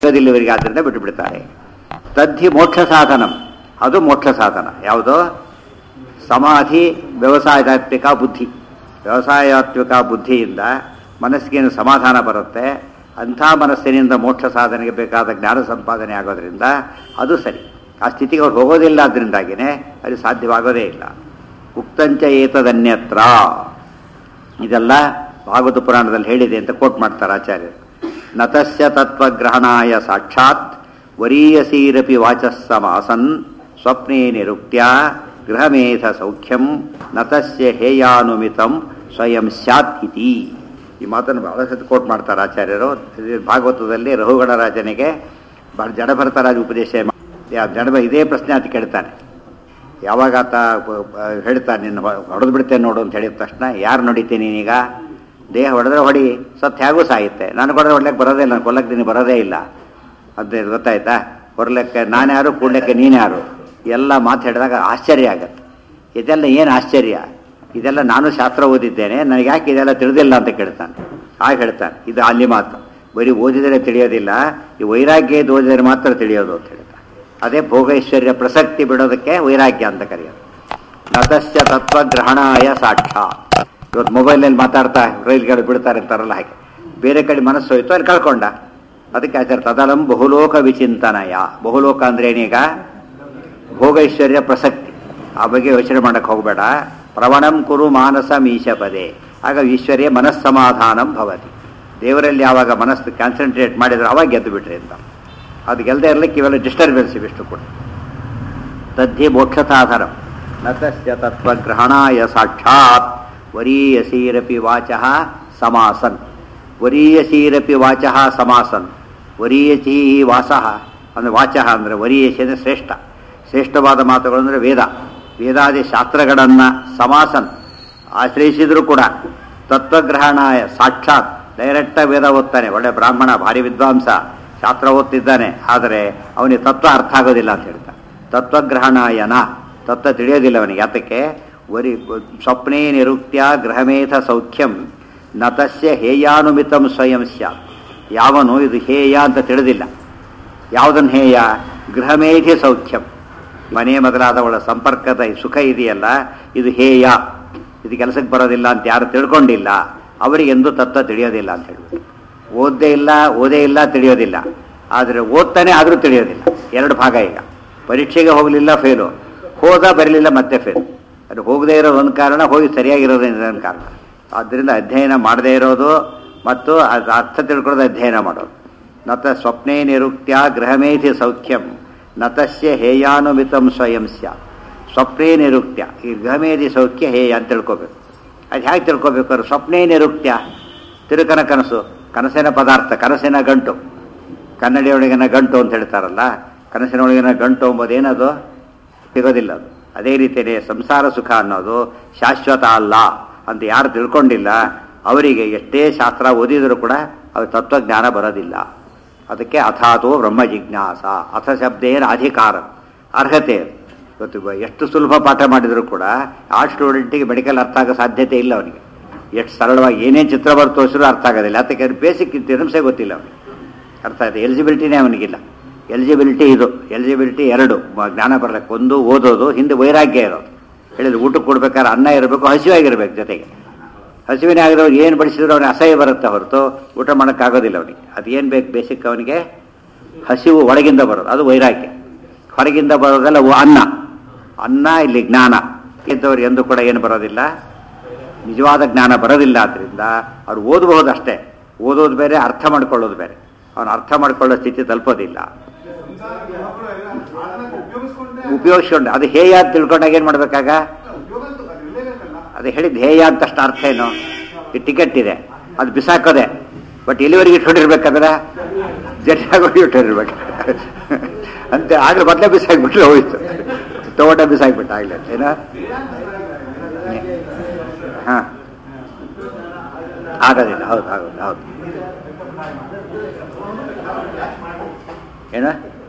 ಸಿಗೋದಿಲ್ಲ ಇವರಿಗೆ ಆದ್ದರಿಂದ ಬಿಟ್ಟು ಬಿಡ್ತಾರೆ ತದ್ಧಿ ಮೋಕ್ಷ ಸಾಧನಂ ಅದು ಮೋಕ್ಷ ಸಾಧನ ಯಾವುದು ಸಮಾಧಿ ವ್ಯವಸಾಯದಾತ್ಮಿಕ ಬುದ್ಧಿ ವ್ಯವಸಾಯಾತ್ಮಿಕ ಬುದ್ಧಿಯಿಂದ ಮನಸ್ಸಿಗೇನು ಸಮಾಧಾನ ಬರುತ್ತೆ ಅಂಥ ಮನಸ್ಸಿನಿಂದ ಮೋಕ್ಷ ಸಾಧನೆಗೆ ಬೇಕಾದ ಜ್ಞಾನ ಸಂಪಾದನೆ ಆಗೋದ್ರಿಂದ ಅದು ಸರಿ ಆ ಸ್ಥಿತಿಗೆ ಅವ್ರು ಹೋಗೋದಿಲ್ಲ ಅದರಿಂದಾಗಿನೇ ಅದು ಸಾಧ್ಯವಾಗೋದೇ ಇಲ್ಲ ಉಕ್ತಂಚ ಏತದನ್ಯತ್ರ ಇದೆಲ್ಲ ಭಾಗವತ ಪುರಾಣದಲ್ಲಿ ಹೇಳಿದೆ ಅಂತ ಕೋಟ್ ಮಾಡ್ತಾರೆ ಆಚಾರ್ಯರು ನತಸ್ಯ ತತ್ವಗ್ರಹಣಾಯ ಸಾಕ್ಷಾತ್ ವರೀಯಸೀರಪಿ ವಾಚಸ್ಸಮಾಸನ್ ಸ್ವಪ್ನೇ ನಿರುಕ್ತ್ಯ ಗೃಹಮೇಧ ಸೌಖ್ಯಂ ನತಸ್ಯ ಹೇಯಾನುಮಿತಂ ಸ್ವಯಂ ಸ್ಯಾತ್ ಇತಿ ಈ ಮಾತನ್ನು ಬಹಳ ಸತಿ ಕೋಟ್ ಮಾಡ್ತಾರೆ ಆಚಾರ್ಯರು ಇದು ಭಾಗವತದಲ್ಲಿ ರಘುಗಣರಾಜನಿಗೆ ಬಹಳ ಜಡಭರತರಾಜ ಉಪದೇಶ ಮಾ- ಯಾ- ಜಡಭ ಇದೇ ಪ್ರಶ್ನೆ ಅಂತ ಕೇಳ್ತಾನೆ ಯಾವಾಗ ಆತ ಬ- ಬ- ಹೇಳ್ತಾನೆ ನಿನ್ನ ಹೊಡೆದು ಬಿಡ್ತೇನೆ ನೋಡು ಅಂತ ಹೇಳಿದ ತಕ್ಷಣ ಯಾರು ನೋಡಿತೀನಿ ನೀನೀಗ ದೇಹ ಹೊಡೆದ್ರೆ ಹೊಡಿ ಸತ್ ಹೇಗೂ ಸಾಯುತ್ತೆ ನಾನು ಹೊಡೆದ್ರೆ ಹೊಡ್ಲಿಕ್ಕೆ ಬರೋದೇ ಇಲ್ಲ ನಾನು ಕೊಲ್ಲಕ್ಕೆ ನೀನು ಬರೋದೇ ಇಲ್ಲ ಅದೇ ಗೊತ್ತಾಯ್ತಾ ಹೊರಲಿಕ್ಕೆ ನಾನ್ಯಾರು ಕೂಡ್ಲಿಕ್ಕೆ ನೀನ್ಯಾರು ಎಲ್ಲ ಮಾತು ಹೇಳಿದಾಗ ಆಶ್ಚರ್ಯ ಆಗತ್ತೆ ಇದೆಲ್ಲ ಏನು ಆಶ್ಚರ್ಯ ಇದೆಲ್ಲ ನಾನು ಶಾಸ್ತ್ರ ಓದಿದ್ದೇನೆ ನನಗೆ ಯಾಕೆ ಇದೆಲ್ಲ ತಿಳಿದಿಲ್ಲ ಅಂತ ಕೇಳ್ತಾನೆ ಹಾಗೆ ಹೇಳ್ತಾನೆ ಇದು ಅಲ್ಲಿ ಮಾತು ಬರೀ ಓದಿದರೆ ತಿಳಿಯೋದಿಲ್ಲ ಈ ವೈರಾಗ್ಯ ಇದು ಓದಿದರೆ ಮಾತ್ರ ತಿಳಿಯೋದು ಅಂತ ಹೇಳ್ತಾನೆ ಅದೇ ಭೋಗೈಶ್ವರ್ಯ ಪ್ರಸಕ್ತಿ ಬಿಡೋದಕ್ಕೆ ವೈರಾಗ್ಯ ಅಂತ ಕರೆಯೋದು ನತಸ್ಯ ತತ್ವಗ್ರಹಣಾಯ ಸಾಕ್ಷಾತ್ ಇವತ್ತು ಮೊಬೈಲಲ್ಲಿ ಮಾತಾಡ್ತಾ ರೈಲ್ಗಳು ಬಿಡ್ತಾರೆ ಅಂತಾರಲ್ಲ ಹಾಗೆ ಬೇರೆ ಕಡೆ ಮನಸ್ಸು ಹೋಯ್ತು ಅಲ್ಲಿ ಕಳ್ಕೊಂಡ ಅದಕ್ಕೆ ಆಚಾರ ತದಲಂ ಬಹುಲೋಕ ವಿಚಿಂತನಯ ಬಹುಲೋಕ ಅಂದ್ರೆ ಏನೀಗ ಭೋಗೈಶ್ವರ್ಯ ಪ್ರಸಕ್ತಿ ಆ ಬಗ್ಗೆ ಯೋಚನೆ ಮಾಡಕ್ಕೆ ಹೋಗಬೇಡ ಪ್ರವಣಂ ಕುರು ಮಾನಸ ಮೀಶ ಪದೇ ಆಗ ಈಶ್ವರ್ಯ ಮನಸ್ಸಮಾಧಾನಂ ಭವತಿ ದೇವರಲ್ಲಿ ಯಾವಾಗ ಮನಸ್ಸು ಕಾನ್ಸಂಟ್ರೇಟ್ ಮಾಡಿದ್ರೆ ಅವಾಗ ಗೆದ್ದು ಬಿಟ್ರಿ ಅಂತ ಅದು ಗೆಲ್ಲದೆ ಇರಲಿಕ್ಕೆ ಇವೆಲ್ಲ ಡಿಸ್ಟರ್ಬೆನ್ಸ್ ಇವಿಷ್ಟು ಕೂಡ ತದ್ಧಿ ಮೋಕ್ಷಸಾಧನಂ ನತಸ್ಯ ತತ್ವಗ್ರಹಣಾಯ ಸಾಕ್ಷಾತ್ ವರೀಯಸೀರಪಿ ವಾಚಃ ಸಮಾಸನ್ ವರೀಯಸೀರಪಿ ವಾಚಃ ಸಮಾಸನ್ ವರೀಯಚೀ ವಾಸಃ ಅಂದರೆ ವಾಚಃ ಅಂದರೆ ವರೀಯಸಿ ಅಂದರೆ ಶ್ರೇಷ್ಠ ಶ್ರೇಷ್ಠವಾದ ಮಾತುಗಳು ಅಂದರೆ ವೇದ ವೇದಾದಿ ಶಾಸ್ತ್ರಗಳನ್ನು ಸಮಾಸನ್ ಆಶ್ರಯಿಸಿದರೂ ಕೂಡ ತತ್ವಗ್ರಹಣಾಯ ಸಾಕ್ಷಾತ್ ಡೈರೆಕ್ಟಾಗಿ ವೇದ ಓದ್ತಾನೆ ಒಳ್ಳೆ ಬ್ರಾಹ್ಮಣ ಭಾರಿ ವಿದ್ವಾಂಸ ಶಾಸ್ತ್ರ ಓದ್ತಿದ್ದಾನೆ ಆದರೆ ಅವನಿಗೆ ತತ್ವ ಅರ್ಥ ಆಗೋದಿಲ್ಲ ಅಂತ ಹೇಳ್ತಾನೆ ತತ್ವಗ್ರಹಣಾಯನ ತತ್ವ ತಿಳಿಯೋದಿಲ್ಲ ಅವನಿಗೆ ಯಾತಕ್ಕೆ ವರಿ ಸ್ವಪ್ನೇ ನಿರುಕ್ತ್ಯ ಗೃಹಮೇಧ ಸೌಖ್ಯಂ ನತಸ್ಯ ಹೇಯಾನುಮಿತಂ ಸ್ವಯಂ ಸ್ಯಾತ್ ಯಾವನು ಇದು ಹೇಯ ಅಂತ ತಿಳಿದಿಲ್ಲ ಯಾವುದನ್ನು ಹೇಯ ಗೃಹಮೇಧಿ ಸೌಖ್ಯಂ ಮನೆ ಮೊದಲಾದವಳ ಸಂಪರ್ಕದ ಈ ಸುಖ ಇದೆಯಲ್ಲ ಇದು ಹೇಯ ಇದು ಕೆಲಸಕ್ಕೆ ಬರೋದಿಲ್ಲ ಅಂತ ಯಾರು ತಿಳ್ಕೊಂಡಿಲ್ಲ ಅವರಿಗೆಂದು ತತ್ವ ತಿಳಿಯೋದಿಲ್ಲ ಅಂತ ಹೇಳ್ಬಿಟ್ಟು ಓದ್ದೇ ಇಲ್ಲ ಓದೇ ಇಲ್ಲ ತಿಳಿಯೋದಿಲ್ಲ ಆದರೆ ಓದ್ತಾನೆ ಆದರೂ ತಿಳಿಯೋದಿಲ್ಲ ಎರಡು ಭಾಗ ಈಗ ಪರೀಕ್ಷೆಗೆ ಹೋಗಲಿಲ್ಲ ಫೇಲು ಹೋದ ಬರಲಿಲ್ಲ ಮತ್ತೆ ಫೇಲ್ ಅದು ಹೋಗದೇ ಇರೋದು ಒಂದು ಕಾರಣ ಹೋಗಿ ಸರಿಯಾಗಿರೋದು ಇನ್ನೊಂದು ಕಾರಣ ಆದ್ದರಿಂದ ಅಧ್ಯಯನ ಮಾಡದೇ ಇರೋದು ಮತ್ತು ಅದು ಅರ್ಥ ತಿಳ್ಕೊಳ್ಳೋದು ಅಧ್ಯಯನ ಮಾಡೋದು ನತ ಸ್ವಪ್ನೇ ನಿರುಕ್ತ್ಯ ಗೃಹಮೇಧಿ ಸೌಖ್ಯಂ ನತಸ್ಯ ಹೇಯಾನುಮಿತಂ ಸ್ವಯಂ ಸ್ಯ ಸ್ವಪ್ನೇ ನಿರುಕ್ತ್ಯ ಈ ಗೃಹಮೇಧಿ ಸೌಖ್ಯ ಹೇಯ ಅಂತ ತಿಳ್ಕೊಬೇಕು ಅದು ಹೇಗೆ ತಿಳ್ಕೊಬೇಕು ಅವ್ರು ಸ್ವಪ್ನೇ ನಿರುಕ್ತ್ಯ ತಿರುಕನ ಕನಸು ಕನಸಿನ ಪದಾರ್ಥ ಕನಸಿನ ಗಂಟು ಕನ್ನಡಿಯೊಳಗಿನ ಗಂಟು ಅಂತ ಹೇಳ್ತಾರಲ್ಲ ಕನಸಿನೊಳಗಿನ ಗಂಟು ಎಂಬುದು ಏನದು ಸಿಗೋದಿಲ್ಲ ಅದು ಅದೇ ರೀತಿಯೇ ಸಂಸಾರ ಸುಖ ಅನ್ನೋದು ಶಾಶ್ವತ ಅಲ್ಲ ಅಂತ ಯಾರು ತಿಳ್ಕೊಂಡಿಲ್ಲ ಅವರಿಗೆ ಎಷ್ಟೇ ಶಾಸ್ತ್ರ ಓದಿದರೂ ಕೂಡ ಅವ್ರ ತತ್ವಜ್ಞಾನ ಬರೋದಿಲ್ಲ ಅದಕ್ಕೆ ಅಥಾತೋ ಬ್ರಹ್ಮ ಜಿಜ್ಞಾಸ ಅಥ ಶಬ್ದೇನ ಅಧಿಕಾರ ಅರ್ಹತೆ ಅದು. ಇವತ್ತು ಬ- ಎಷ್ಟು ಸುಲಭ ಪಾಠ ಮಾಡಿದರೂ ಕೂಡ ಆ ಸ್ಟೂಡೆಂಟಿಗೆ ಮೆಡಿಕಲ್ ಅರ್ಥ ಆಗೋ ಸಾಧ್ಯತೆ ಇಲ್ಲ ಅವನಿಗೆ ಎಷ್ಟು ಸರಳವಾಗಿ ಏನೇನು ಚಿತ್ರ ಬರ್ತು ತೋರಿಸಿದ್ರು ಅರ್ಥ ಆಗೋದಿಲ್ಲ ಅದಕ್ಕೆ ಬೇಸಿಕ್ ತಿರುಮ್ಸೆ ಗೊತ್ತಿಲ್ಲ ಅವನಿಗೆ ಅರ್ಥ ಆಯ್ತು ಎಲಿಜಿಬಿಲಿಟಿನೇ ಅವನಿಗಿಲ್ಲ ಎಲಿಜಿಬಿಲಿಟಿ ಇದು ಎಲಿಜಿಬಿಲಿಟಿ ಎರಡು ಮ- ಜ್ಞಾನ ಬರಲಿಕ್ಕೆ ಒಂದು ಓದೋದು ಹಿಂದೆ ವೈರಾಗ್ಯ ಇರೋದು ಹೇಳಿದ್ರು ಊಟಕ್ಕೆ ಕೊಡ್ಬೇಕಾದ್ರೆ ಅನ್ನ ಇರಬೇಕು ಹಸಿವಾಗಿರ್ಬೇಕು ಜೊತೆಗೆ ಹಸಿವಿನೇ ಆಗಿರೋರು ಏನು ಬಡಿಸಿದ್ರು ಅವನಿಗೆ ಅಸಹ್ಯ ಬರುತ್ತೆ ಹೊರತು ಊಟ ಮಾಡೋಕ್ಕಾಗೋದಿಲ್ಲ ಅವನಿಗೆ ಅದು ಏನು ಬೇಕು ಬೇಸಿಕ್ ಅವನಿಗೆ ಹಸಿವು ಒಳಗಿಂದ ಬರೋದು ಅದು ವೈರಾಗ್ಯ ಹೊರಗಿಂದ ಬರೋದಲ್ಲ ಅವು ಅನ್ನ ಅನ್ನ ಇಲ್ಲಿ ಜ್ಞಾನ ಇದ್ದವ್ರು ಎಂದು ಕೂಡ ಏನು ಬರೋದಿಲ್ಲ ನಿಜವಾದ ಜ್ಞಾನ ಬರೋದಿಲ್ಲ ಆದ್ದರಿಂದ ಅವ್ರು ಓದಬಹುದು ಅಷ್ಟೇ ಓದೋದು ಬೇರೆ ಅರ್ಥ ಮಾಡ್ಕೊಳ್ಳೋದು ಬೇರೆ ಅವನು ಅರ್ಥ ಮಾಡ್ಕೊಳ್ಳೋ ಸ್ಥಿತಿ ತಲುಪೋದಿಲ್ಲ ಉಪಯೋಗಿಸ್ಕೊಂಡು ಅದು ಹೇಯ ಅಂತ ತಿಳ್ಕೊಂಡಾಗ ಏನು ಮಾಡ್ಬೇಕಾಗ ಅದು ಹೇಳಿದ್ದು ಹೇಯ ಅಂತ ಅಷ್ಟು ಅರ್ಥ ಏನು ಈ ಟಿಕೆಟ್ ಇದೆ ಅದು ಬಿಸಾಕೋದೆ ಬಟ್ ಎಲ್ಲಿವರೆಗೆ ಇಟ್ಕೊಂಡಿರ್ಬೇಕಾದ್ರೆ ಜಟ್ಟಾಗೋಗಿ ಇಟ್ಟಿರ್ಬೇಕು ಅಂತ ಆಗಲೇ ಮೊದಲೇ ಬಿಸಾಕ್ಬಿಟ್ರೆ ಹೋಯ್ತು ತೋಟ ಬಿಸಾಕ್ಬಿಟ್ಟು ಆಗ್ಲೇ ಏನ ಹಾಂ ಆಗೋದಿಲ್ಲ ಹೌದು ಹೌದು ಹೌದು ಏನ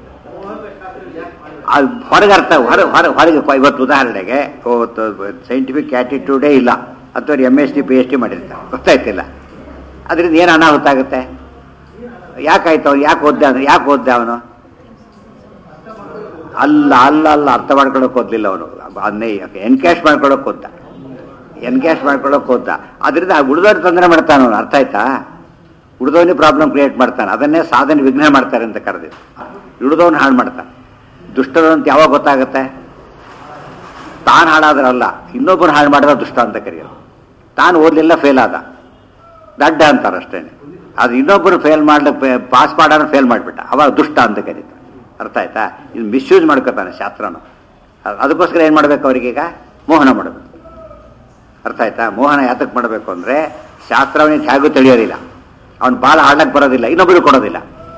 ಅದು ಹೊರಗೆ ಅರ್ಥ ಹೊರ ಹೊರ ಹೊರಗೆ ಪ- ಇವತ್ತು ಉದಾಹರಣೆಗೆ ಇವತ್ತು ಸೈಂಟಿಫಿಕ್ ಆ್ಯಟಿಟ್ಯೂಡೇ ಇಲ್ಲ ಅಥವಾ M S D P H D ಮಾಡಿರ್ತಾರೆ ಗೊತ್ತಾಯ್ತಿಲ್ಲ ಅದರಿಂದ ಏನು ಅನಾಹುತ ಆಗುತ್ತೆ ಯಾಕಾಯ್ತು ಅವನು ಯಾಕೆ ಓದ್ದೆ ಅಂದ್ರೆ ಯಾಕೆ ಓದ್ದೆ ಅವನು ಅಲ್ಲ ಅಲ್ಲ ಅಲ್ಲ ಅರ್ಥ ಮಾಡ್ಕೊಳಕ್ ಓದ್ಲಿಲ್ಲ ಅವನು ಅದನ್ನೇ ಎನ್ಕ್ಯಾಶ್ ಮಾಡ್ಕೊಳಕ್ ಓದ್ದ ಎನ್ಕ್ಯಾಶ್ ಮಾಡ್ಕೊಳಕ್ ಓದ್ದ ಅದರಿಂದ ಉಳಿದವ್ರು ತೊಂದರೆ ಮಾಡ್ತಾನೆ ಅವನು ಅರ್ಥ ಆಯ್ತಾ ಉಳಿದವನಿಗೆ ಪ್ರಾಬ್ಲಮ್ ಕ್ರಿಯೇಟ್ ಮಾಡ್ತಾನೆ ಅದನ್ನೇ ಸಾಧನೆ ವಿಘ್ನ ಮಾಡ್ತಾರೆ ಅಂತ ಕರೆದಿದ್ದು ಉಳಿದವನು ಹಾಳು ಮಾಡ್ತಾನೆ ದುಷ್ಟರು ಅಂತ ಯಾವಾಗ ಗೊತ್ತಾಗುತ್ತೆ ತಾನು ಹಾಳಾದ್ರಲ್ಲ ಇನ್ನೊಬ್ಬರು ಹಾಳು ಮಾಡಿದ್ರೆ ದುಷ್ಟ ಅಂತ ಕರೆಯೋದು ತಾನು ಓದಲಿಲ್ಲ ಫೇಲ್ ಆದ ದಡ್ಡ ಅಂತಾರೆ ಅಷ್ಟೇ ಅದು ಇನ್ನೊಬ್ಬರು ಫೇಲ್ ಮಾಡ್ಲಿಕ್ಕೆ ಪಾಸ್ ಮಾಡೋಣ ಫೇಲ್ ಮಾಡಿಬಿಟ್ಟ ಅವಾಗ ದುಷ್ಟ ಅಂತ ಕರೀತಾರೆ ಅರ್ಥ ಆಯ್ತಾ ಇದು ಮಿಸ್ಯೂಸ್ ಮಾಡ್ಕೋತಾನೆ ಶಾಸ್ತ್ರನ ಅದ್- ಅದಕ್ಕೋಸ್ಕರ ಏನು ಮಾಡ್ಬೇಕು ಅವರಿಗೀಗ ಮೋಹನ ಮಾಡಬೇಕು ಅರ್ಥ ಆಯ್ತಾ ಮೋಹನ ಯಾತಕ್ಕೆ ಮಾಡಬೇಕು ಅಂದರೆ ಶಾಸ್ತ್ರವನಿಗೆ ಹೇಗೂ ತಿಳಿಯೋದಿಲ್ಲ ಅವ್ನು ಬಾಲ ಆಡ್ಲಕ್ಕೆ ಬರೋದಿಲ್ಲ ಇನ್ನೊಬ್ಬರು ಕೊಡೋದಿಲ್ಲ